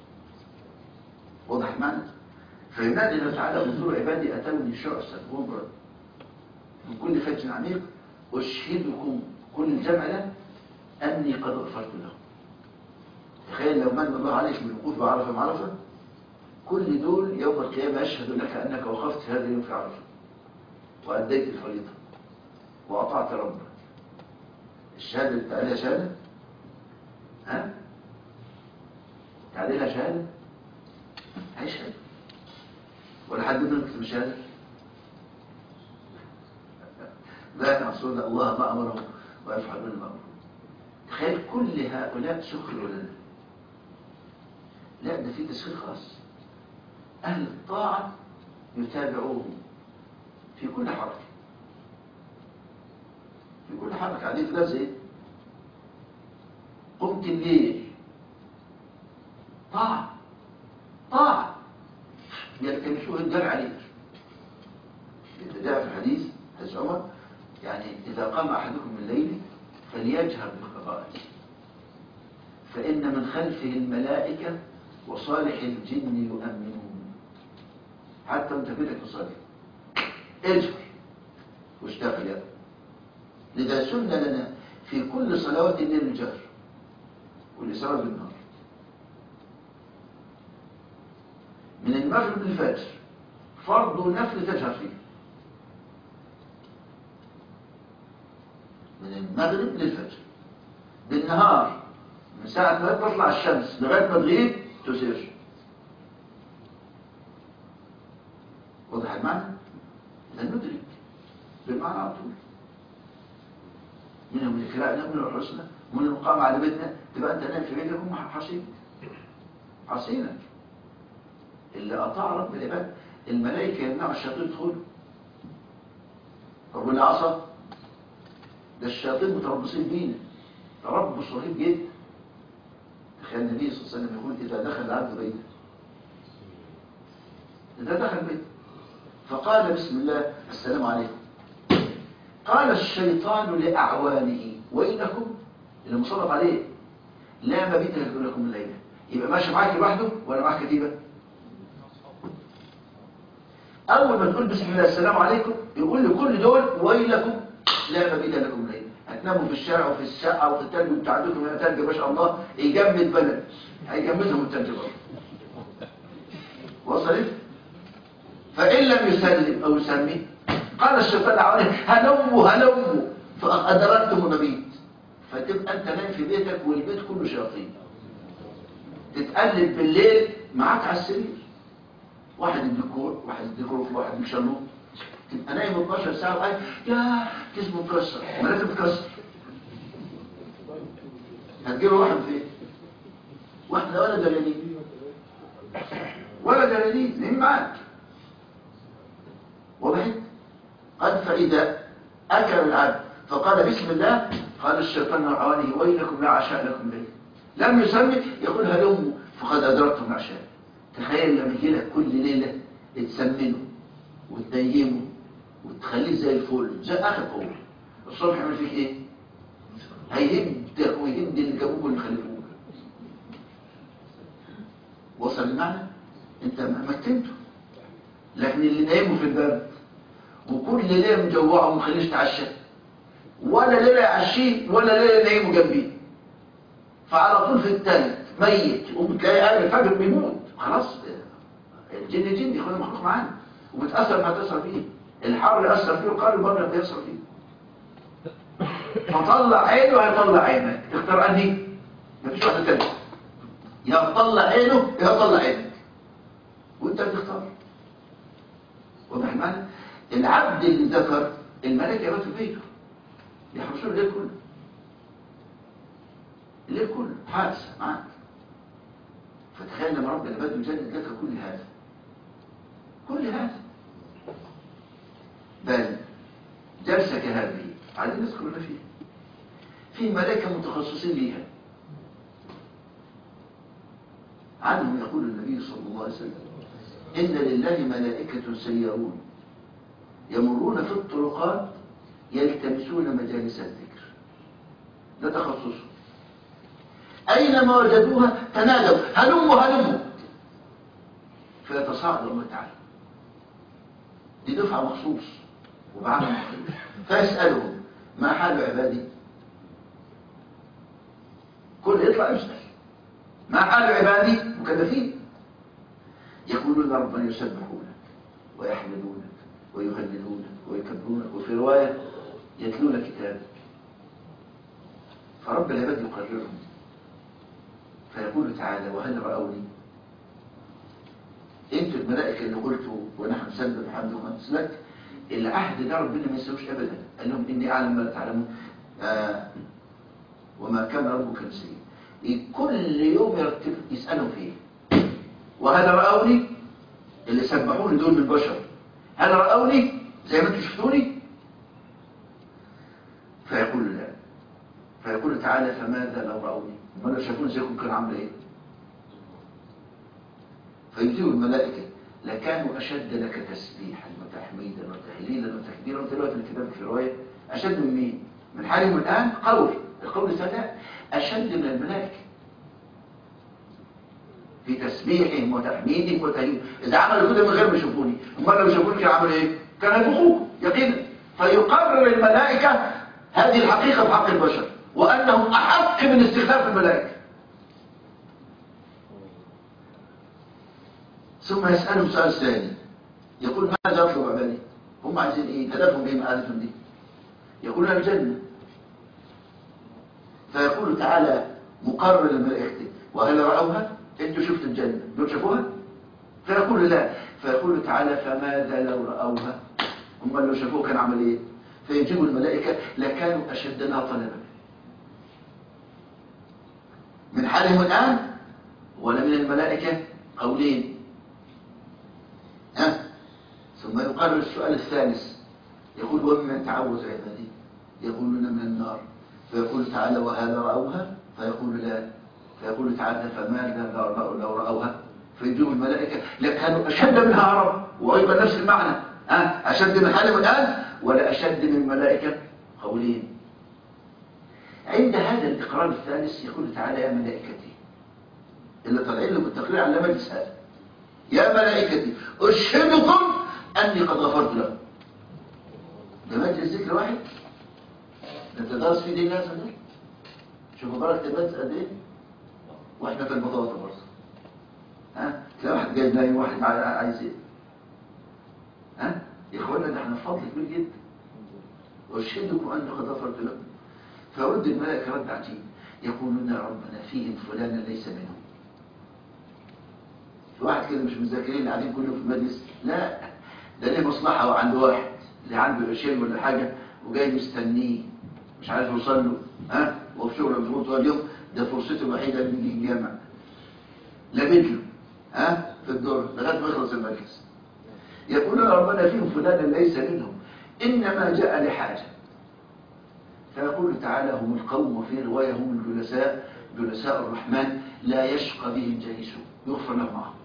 واضح المعنى؟ فينادي الله تعالى انظروا عبادي أتوني شعثا غبرا من كل فج عميق أشهدكم كل الجمع ده أني قد غفرت لهم تخيل لو من الله عليك بالوقوف بعرفة معرفة كل دول يوم القيامة يشهد لك أنك وقفت في هذا اليوم في عرفة وأديت الفريضة وأطعت ربك الشهادة اللي تعاليها شهادة ها تعاليها شهادة هيشهد ولا حد منهم يكتب شهادة لا يعصون الله ما أمرهم ويفعلون ما أمرهم تخيل كل هؤلاء سخروا لنا لا ده في تسخير خاص أهل الطاعة يتابعوهم في كل حركة في كل حركة عليه في زي قمت الليل طاعة طاعة يلتمسوه الدرع عليك جاء في الحديث حديث عمر يعني إذا قام أحدكم من الليل فليجهر بالقراءة فإن من خلفه الملائكة وصالح الجن يؤمنون حتى وانت بدك تصلي اجهر واشتغل يا لذا سنة لنا في كل صلوات الليل الجهر والإسراء بالنهار من المغرب للفجر فرض ونفل تجهر فيه من المغرب للفجر بالنهار من ساعة ما تطلع الشمس لغاية ما تغيب تسير واضح المعنى؟ إذا ندرك بالمعنى على طول منهم الكراء من الحسنى ومن المقام على بيتنا تبقى انت نايم في بيتك هم حصين حصينك اللي اطاع رب العباد الملائكه يمنعوا الشياطين يدخلوا طب واللي عصى ده الشياطين متربصين بينا تربص رهيب جدا تخيل النبي صلى الله عليه وسلم يقول اذا دخل العبد بيته اذا دخل بيته فقال بسم الله السلام عليكم قال الشيطان لأعوانه وإنكم اللي مصرف عليه لا مبيت لكم لكم الليلة يبقى ماشي معاك لوحده ولا معاك كتيبة أول ما تقول بسم الله السلام عليكم يقول لكل دول ويلكم لا مبيت لكم الليلة هتناموا في الشارع وفي الشقة وفي التلج وبتعدوا من التلج ما شاء الله يجمد بلد هيجمدهم التلج برضه وصلت فإن لم يسلم أو يسمي قال الشيطان عليه هلموا هلموا فأدركتم المبيت فتبقى أنت نايم في بيتك والبيت كله شياطين تتقلب بالليل معاك على السرير واحد يديك كور واحد يديك رفل واحد يديك شنوط تبقى نايم 12 ساعة وقاعد يا جسمه مكسر مراتب مكسر هتجيله واحد فين واحدة ولا دلالين ولا دلالين نايم معاك وضحت قد فإذا أكل العبد فقال بسم الله قال الشيطان عوانه ويلكم لا عشاء لكم ليل لم يسمي يقول هلموا فقد أدركتم العشاء تخيل لما يجي لك كل ليلة تسمنه وتنيمه وتخليه زي الفل زي آخر قول الصبح يعمل فيك إيه؟ هيهدك ويهد اللي جابوك واللي خلفوك وصل المعنى؟ أنت مكنته لكن اللي نايمه في البرد وكل ليله مجوعه وما مخليش تعشى ولا ليله يعشيه ولا ليله نايمه جنبيه فعلى طول في التلج ميت وبتلاقي قاعد الفجر بيموت خلاص الجن جن ياخد مخلوق معانا وبتاثر ما تاثر فيه الحر ياثر فيه وقال البرد بيأثر فيه فطلع عينه هيطلع عينك تختار انهي مفيش واحده تانيه يا تطلع عينه يا تطلع عينك وانت بتختار واضح المعنى العبد اللي ذكر الملائكه يبات في بيته يحرسوا الليل كله الليل كله حادثه معاك فتخيل لما ربنا بده يجدد لك كل هذا كل هذا بل جلسة كهذه عايزين نذكر ما فيه في ملائكة متخصصين ليها عنهم يقول النبي صلى الله عليه وسلم إن لله ملائكة سيارون يمرون في الطرقات يلتمسون مجالس الذكر ده تخصصه أينما وجدوها تنادوا هلموا هلموا فيتصاعد الله تعالى دي دفعة مخصوص وبعمل مخصوص فيسألهم ما حال عبادي كل يطلع يسأل ما حال عبادي مكلفين يقولون ربنا يسبحونك ويحمدونك ويهللونك ويكبرونك وفي رواية يتلون كتابك فرب العباد يقررهم فيقول تعالى وهل رأوني انتوا الملائكة اللي قلتوا ونحن نسبح بحمد ونقدس لك العهد ده ربنا ما يسويش ابدا قال لهم اني اعلم ما لا تعلمون آه وما كان ربك نسيا كل يوم يرتب يسالهم فيه وهل رأوني اللي سبحوني دول من البشر هل رأوني زي ما انتوا شفتوني فيقول لا فيقول تعالى فماذا لو رأوني ما لو شافوني زيكم كان عامل ايه فيجيب الملائكة لكانوا أشد لك تسبيحا وتحميدا وتهليلا وتكبيرا دلوقتي الكتاب في رواية أشد من مين؟ من حالهم الآن قول القول الثاني أشد من الملائكة في تسبيحهم وتحميدهم وتهليلهم إذا عملوا كده من غير ما يشوفوني أمال لو شافوني كان عملوا إيه؟ كان هيفوقوك يقينا فيقرر الملائكة هذه الحقيقة في حق البشر وأنهم أحق من استخدام الملائكة ثم يسألهم سؤال ثاني يقول ماذا يطلب عبادي هم عايزين ايه هدفهم ايه مآلتهم دي يقولون الجنة فيقول تعالى مقرر الملائكة وهل رأوها انتوا شفتوا الجنة دول شافوها فيقول لا فيقول تعالى فماذا لو رأوها هم لو شافوها كان عمل ايه فيجيب الملائكة لكانوا أشد لها طلبا من حالهم الآن ولا من الملائكة قولين ها ثم يقال السؤال الثالث يقول ومن تعوذ عبادي يقولون من النار فيقول تعالى وهذا رأوها فيقول لا فيقول تعالى فماذا لو لو رأوها فيجيب الملائكة لكانوا أشد منها عرب وأيضا نفس المعنى ها أشد من حالهم الآن ولا أشد من الملائكة قولين عند هذا الإقرار الثالث يقول تعالى يا ملائكتي اللي طالعين له بالتقرير على مجلس هذا يا ملائكتي أشهدكم أني قد غفرت لكم ده مجلس ذكر واحد ده انت دارس في دين لازم ده شوفوا درجة المجلس قد ايه واحنا في البطاطا برضه ها تلاقي واحد جاي نايم واحد عاي- عايز ايه ها يا اخوانا ده احنا في فضل كبير جدا أشهدكم أني قد غفرت لكم فرد الملائكة رد عجيب يقولون يا ربنا فيهم فلانا ليس منهم في واحد كده مش مذاكرين اللي قاعدين كلهم في المجلس لا ده ليه مصلحة وعنده واحد اللي عنده قرشين ولا حاجة وجاي مستنيه مش عارف يوصل له ها وفي شغل مضغوط طول اليوم ده فرصته الوحيدة اللي يجي الجامع لابد له ها في الدور لغاية ما يخلص المجلس يقول يا ربنا فيهم فلانا ليس منهم إنما جاء لحاجة فيقول تعالى هم القوم وفي رواية هم الجلساء جلساء الرحمن لا يشقى بهم جليسهم يغفر لهم معهم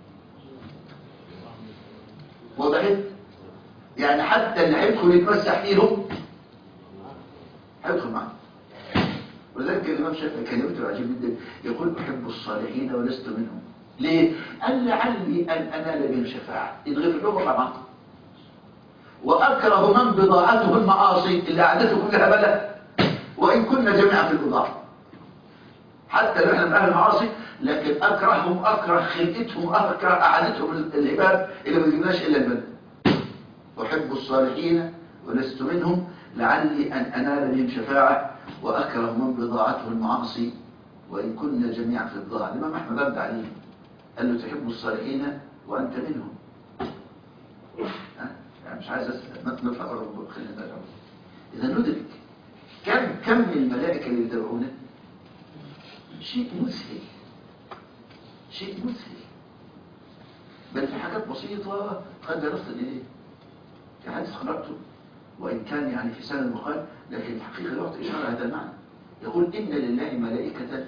وضحت يعني حتى اللي هيدخل يتمسح فيهم هيدخل معهم ولذلك الإمام شافعي كلمته عجيب جدا يقول أحب الصالحين ولست منهم ليه؟ قال لعلي أن أنال بهم شفاعة يتغفر لهم وطلع معهم وأكره من بضاعته المعاصي اللي عادته كلها بلد وإن كنا جميعا في البضاعة حتى لو احنا من أهل المعاصي لكن أكرههم أكره خلقتهم أكره أعادتهم العباد اللي ما يجبناش إلا البلد أحب الصالحين ولست منهم لعلي أن أنال بهم شفاعة وأكره من بضاعته المعاصي وإن كنا جميعا في الضاعة الإمام أحمد رد عليه قال له تحب الصالحين وأنت منهم ها؟ يعني مش عايز أسأل ما نطلع بره الموضوع خلينا نرجع إذا ندرك كم كم من الملائكة اللي يدعونه شيء مذهل شيء مذهل بل في حاجات بسيطة قد لا نفضل إليه في حديث خرجته وإن كان يعني في سنة المقال لكن الحقيقة يعطي إشارة هذا المعنى يقول إن لله ملائكة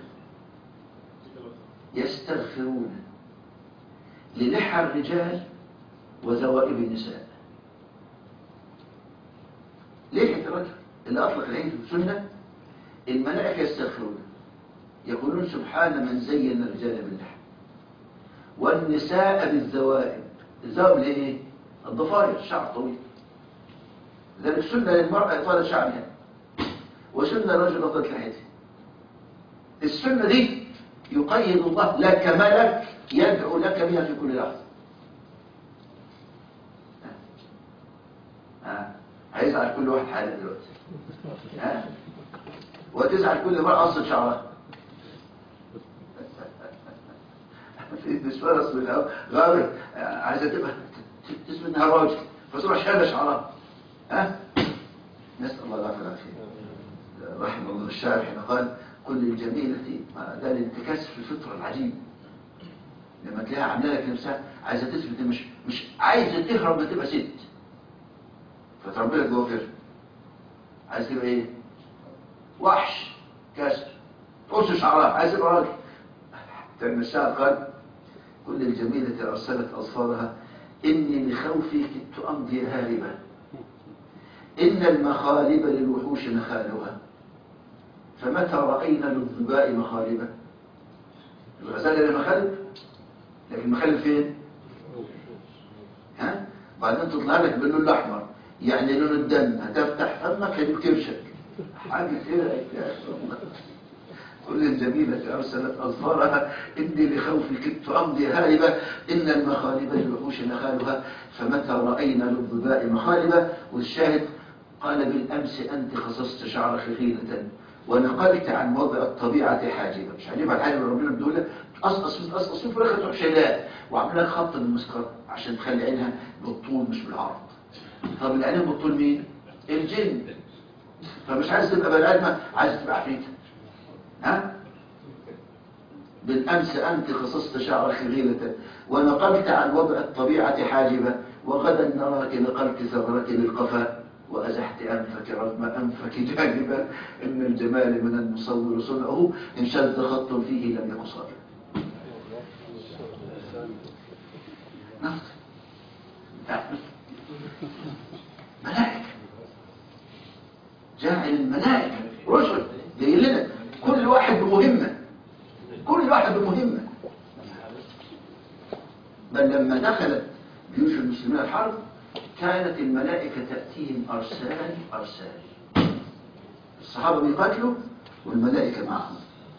يستغفرون للحى الرجال وذوائب النساء ليه الرجل اللي أطلق العين في السنة الملائكة يستغفرون يقولون سبحان من زين الرجال باللحى والنساء بالذوائب الذوائب اللي هي ايه؟ الضفائر الشعر الطويل لذلك سنة للمرأة إطالة شعرها وسنة الرجل إطالة لحيته السنة دي يقيد الله لك ملك يدعو لك بها في كل لحظة ها هيزعل كل واحد حاله دلوقتي ها وتزعل كل امرأة أصل شعرها في نسوان أصل الهواء غابر عايزة تبقى تثبت انها راجل فتروح شايلة شعرها ها نسأل الله العافية والعافية رحمه الله الشاعر حين قال كل الجميلة ده الانتكاس في الفطرة العجيب لما تلاقيها عامله لك نفسها عايزة تثبت مش مش عايزة تهرب ما تبقى ست فتربي لك جوه كده عايز تبقى ايه وحش كسر تقص شعرها عايز تبقى راجل كان الشاعر قال كل الجميلة أرسلت أظفارها إني لخوفي كدت أمضي هاربة إن المخالب للوحوش مخالها فمتى رأينا للظباء مخالبة الغزالة للمخالب لكن المخالب فين ها بعدين تطلع لك باللون الأحمر يعني لون الدم هتفتح فمك هيجيب كرشك حاجة كده يا أخي والله. كل الجميلة أرسلت أظفارها إني لخوفي كدت أمضي هاربة إن المخالب للوحوش مخالها فمتى رأينا للظباء مخالبة والشاهد قال بالأمس أنت خصصت شعرك خيلة ونقلت عن وضع الطبيعة حاجبة مش عجيب على الحاجة اللي ربنا بدولة تقصقص في تقصقص في الآخر تروح شايلاه وعامل لك خط بالمسكرة عشان تخلي عينها بالطول مش بالعرض طب العينين بالطول مين؟ الجن فمش عايز تبقى بني ادم عايز تبقى عفريت ها بالامس انت خصصت شعر خليله ونقلت عن وضع الطبيعه حاجبه وغدا نراك نقلت ثغرك للقفا وازحت انفك رغم انفك جانبا ان الجمال من المصور صنعه ان شذ خط فيه لم يك صابا نفط ملائكه جاعل الملائكة رسل جاي لنا كل واحد بمهمة كل واحد بمهمة بل لما دخلت جيوش المسلمين الحرب كانت الملائكة تأتيهم أرسال أرسال الصحابة بيقاتلوا والملائكة معهم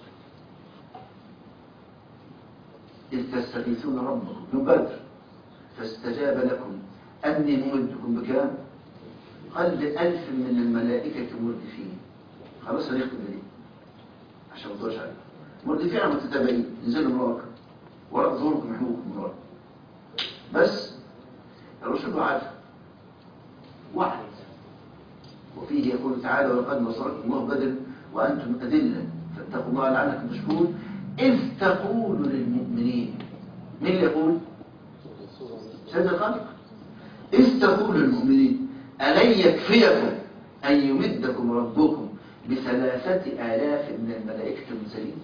إذ تستغيثون ربكم من بدر فاستجاب لكم أني ممدكم بكام قال بألف من الملائكة مردفين خلاص هنختم دي عشان ما تقولش عليه مردفين على متتابعين ينزلوا من وراك وراك ظهوركم يحموكم من وراك بس الرسل وعد وعد وفيه يقول تعالى ولقد نصركم الله بدر وأنتم أذلة فاتقوا الله لعلكم تشكرون إذ تقول للمؤمنين مين اللي يقول؟ سيد الخلق إذ تقول للمؤمنين ألن يكفيكم أن يمدكم ربكم بثلاثة آلاف من الملائكة المرسلين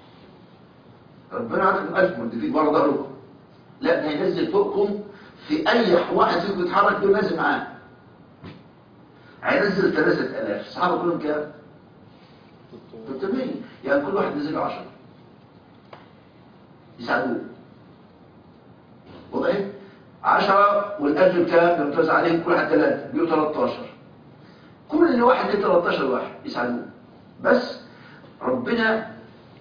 ربنا عارف ألف مردفين ورا ظهركم لا ده هينزل فوقكم في أي واحد فيكم يتحرك دول نازل معاه هينزل ثلاثة آلاف الصحابة كلهم كام؟ 300 يعني كل واحد نزل 10 يساعدوه واضح؟ 10 والأجر كام لما توزع عليهم كل واحد ثلاثة بيقوا 13 كل واحد ليه 13 واحد يساعدوه بس ربنا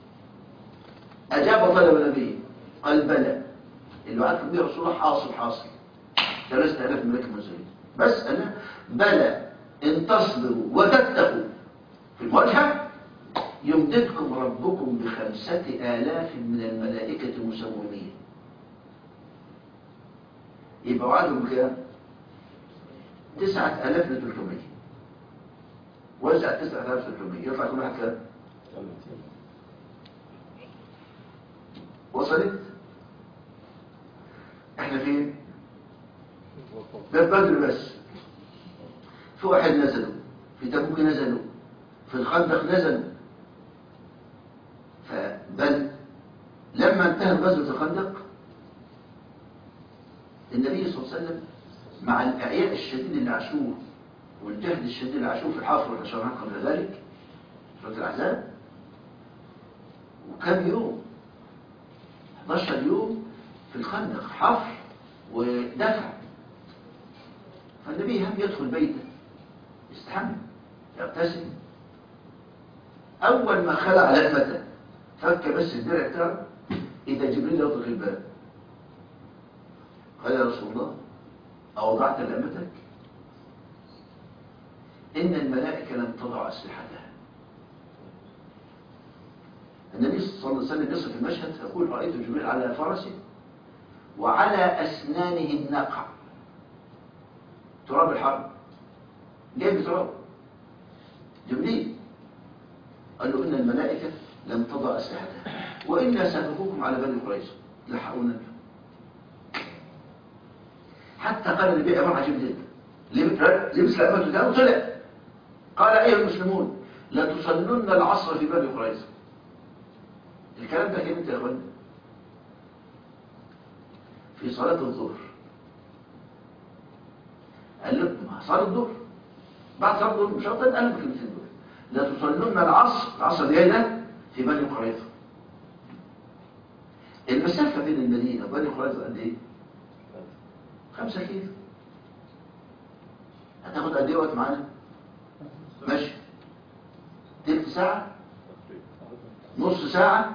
أجاب طلب النبي قال بلى اللي وعدكم به رسول الله حاصل حاصل 3000 ملك منزلين بس أنا بلى إن تصبروا وتتقوا في المواجهة يمددكم ربكم بخمسة آلاف من الملائكة مسومين يبقى وعدهم كام؟ تسعة آلاف لتلتمية وزع تسعة آلاف لتلتمية يطلع كل واحد كام؟ وصلت؟ احنا فين؟ ده في بدر بس في واحد نزلوا في تبوك نزلوا في الخندق نزلوا فبل لما انتهت غزوة الخندق النبي صلى الله عليه وسلم مع الإعياء الشديد اللي عاشوه والجهد الشديد اللي عاشوه في الحفر والحشرات قبل ذلك سورة الأحزاب وكم يوم 11 يوم في الخندق حفر ودفع فالنبي هم يدخل بيته يستحمل يغتسل أول ما خلع لحمته فك بس الدرع بتاعه إذا جبريل يطلق الباب قال يا رسول الله أوضعت لأمتك إن الملائكة لم تضع أسلحتها النبي صلى الله عليه وسلم يصف المشهد يقول رأيت جبريل على فرسه وعلى أسنانه النقع تراب الحرب جايب تراب جبريل قال له إن الملائكة لم تضع أسلحتها وإنا سنفوكم على بني قريظة لحقونا حتى قال النبي عمر عجيب جدا لبس لأمته ده وطلع قال أيها المسلمون لا تصلون العصر في بني قريظة الكلام ده كان انت يا اخوانا في صلاة الظهر قال لكم صلاة الظهر بعد صلاة الظهر مش هقدر قال لكم الكلمتين دول لا تصلون العصر العصر اللي جاي ده في بني قريظة المسافة بين المدينة وبني قريظة قد ايه؟ خمسة كيلو هتاخد قد ايه وقت معانا؟ ماشي تلت ساعة نص ساعة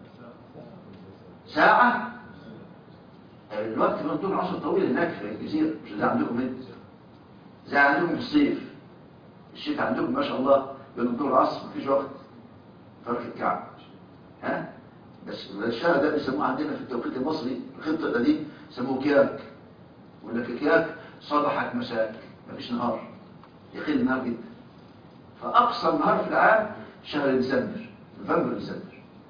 ساعة الوقت بنطول عصر طويل هناك في الجزيرة مش زي عندكم هنا زي عندكم في الصيف الشتاء عندكم ما شاء الله بنطول العصر مفيش وقت فرق الكعب ها بس الشهر ده بيسموه عندنا في التوقيت المصري الخطة القديم يسموه كياك يقول لك كياك صبحت مساك مفيش نهار يقل النهار جدا فأقصى النهار في العام شهر ديسمبر نوفمبر ديسمبر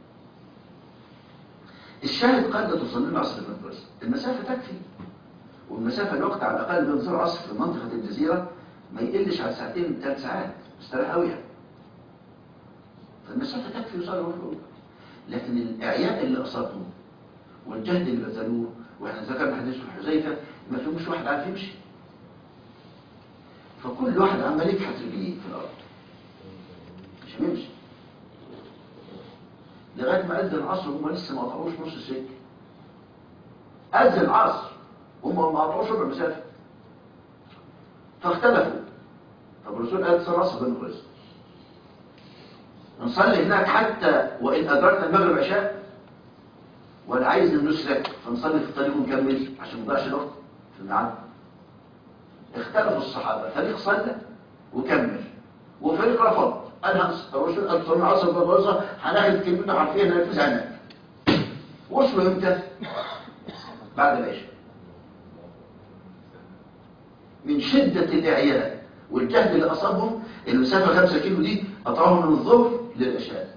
الشاهد قد لا تصلي العصر في المدرسة المسافة تكفي والمسافة الوقت على الأقل بين ظهر العصر في منطقة الجزيرة ما يقلش على ساعتين من ثلاث ساعات مستريح قوي يعني فالمسافة تكفي يصلي المفروض لكن الإعياء اللي أصابهم والجهد اللي بذلوه واحنا ذكرنا حديث حذيفة ما فيهمش واحد عارف يمشي فكل واحد عمال يكحت رجليه في الأرض مش هيمشي لغاية ما أذن العصر هم لسه ما قطعوش نص السكة أذن العصر هم ما قطعوش ربع مسافة فاختلفوا طب الرسول قال صلى العصر بين قريش نصلي هناك حتى وإن أدركنا المغرب عشاء ولا عايز نسرع فنصلي في الطريق ونكمل عشان ما نضيعش الوقت في الميعاد اختلفوا الصحابة فريق صلى وكمل وفريق رفض انا الرسول قال صلى الله عليه وسلم هناخد كلمه عارفين ننفذها هناك وصلوا امتى بعد العشاء من شدة الإعياء والجهد اللي أصابهم المسافة خمسة كيلو دي قطعوهم من الظهر للعشاء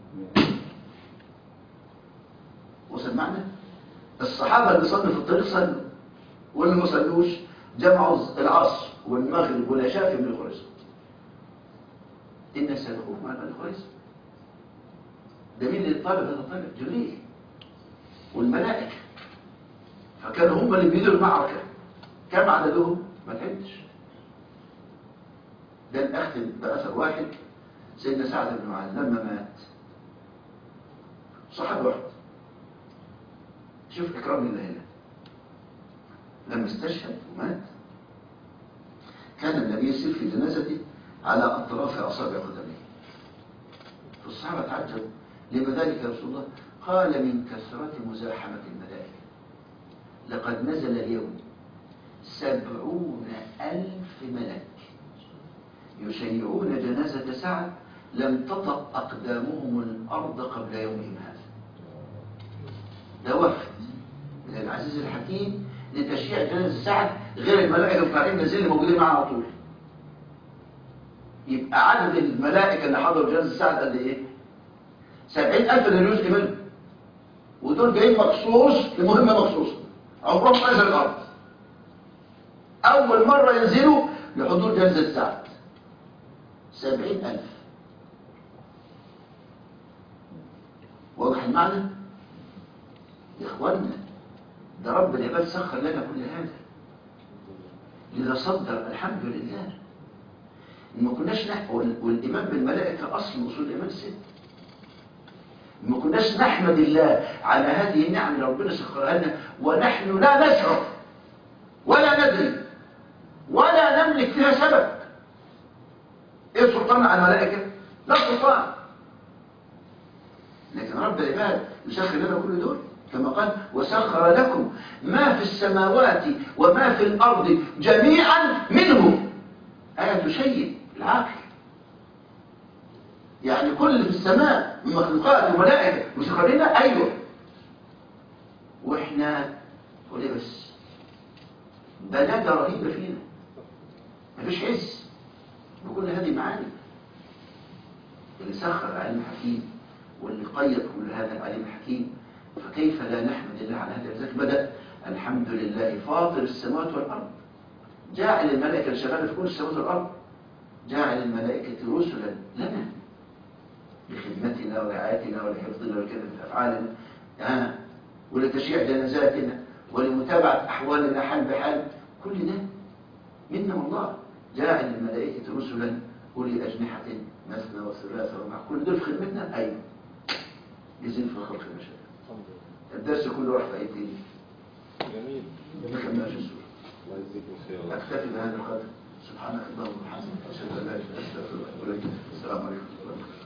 وصل معنا الصحابة اللي صلوا في الطريق صلوا واللي ما صلوش جمعوا العصر والمغرب والعشاء في ابن الخريصة إن سنخوف مع ابن الخريصة ده مين اللي طالب هذا الطالب جبريل والملائكة فكانوا هم اللي بيدوا المعركة كم عددهم ما فهمتش ده الأختم بأثر واحد سيدنا سعد بن معاذ لما مات صحابي واحد شوف إكرام الله هنا لما استشهد ومات كان النبي يسير في جنازته على أطراف أصابع قدميه فالصحابة تعجبوا لما ذلك يا رسول الله قال من كثرة مزاحمة الملائكة لقد نزل اليوم سبعون ألف ملك يشيعون جنازة سعد لم تطأ أقدامهم الأرض قبل يومهم هذا ده وفد من العزيز الحكيم لتشييع جنازة سعد غير الملائكة الطالعين نازلين موجودين معنا على طول يبقى عدد الملائكة اللي حضروا جنازة سعد قد ايه؟ سبعين ألف اللي جزء منه ودول جايين مخصوص لمهمة مخصوصة عمرهم ما نزل الأرض أول مرة ينزلوا لحضور جنازة سعد سبعين ألف واضح المعنى؟ يا إخوانا ده رب العباد سخر لنا كل هذا لذا صدر الحمد لله ما كناش نحو والإيمان بالملائكة أصل من أصول الإيمان الست ما كناش نحمد الله على هذه النعم اللي ربنا سخرها لنا ونحن لا نشعر ولا ندري ولا نملك فيها سبب ايه سلطان على الملائكة لا سلطان لكن رب العباد يسخر لنا كل دول كما قال وسخر لكم ما في السماوات وما في الأرض جميعا منه آية تشيد العقل يعني كل اللي في السماء من مخلوقات وملائكة مسخر لنا أيوه وإحنا وليه بس بلادة رهيبة فينا مفيش عز وكل هذه معاني اللي سخر العلم الحكيم واللي قيد كل هذا العلم الحكيم فكيف لا نحمد الله على هذا الرزق بدأ الحمد لله فاطر السماوات والأرض جاعل الملائكة الشغالة في كل السماوات والأرض جاعل الملائكة رسلا لنا لخدمتنا ورعايتنا ولحفظنا وكذا في أفعالنا آه. ولتشييع جنازاتنا ولمتابعة أحوالنا حال بحال كل ده منا الله جاعل الملائكة رسلا أولي أجنحة مثنى وثلاث ومع كل دول في خدمتنا أيوة يزين في خلق المشاهد الدرس كله راح في ايتين جميل ما كملناش السورة الله يجزيكم خير اكتفي بهذا القدر سبحانك اللهم وبحمدك اشهد ان لا اله الا انت استغفرك واتوب اليك السلام عليكم ورحمه الله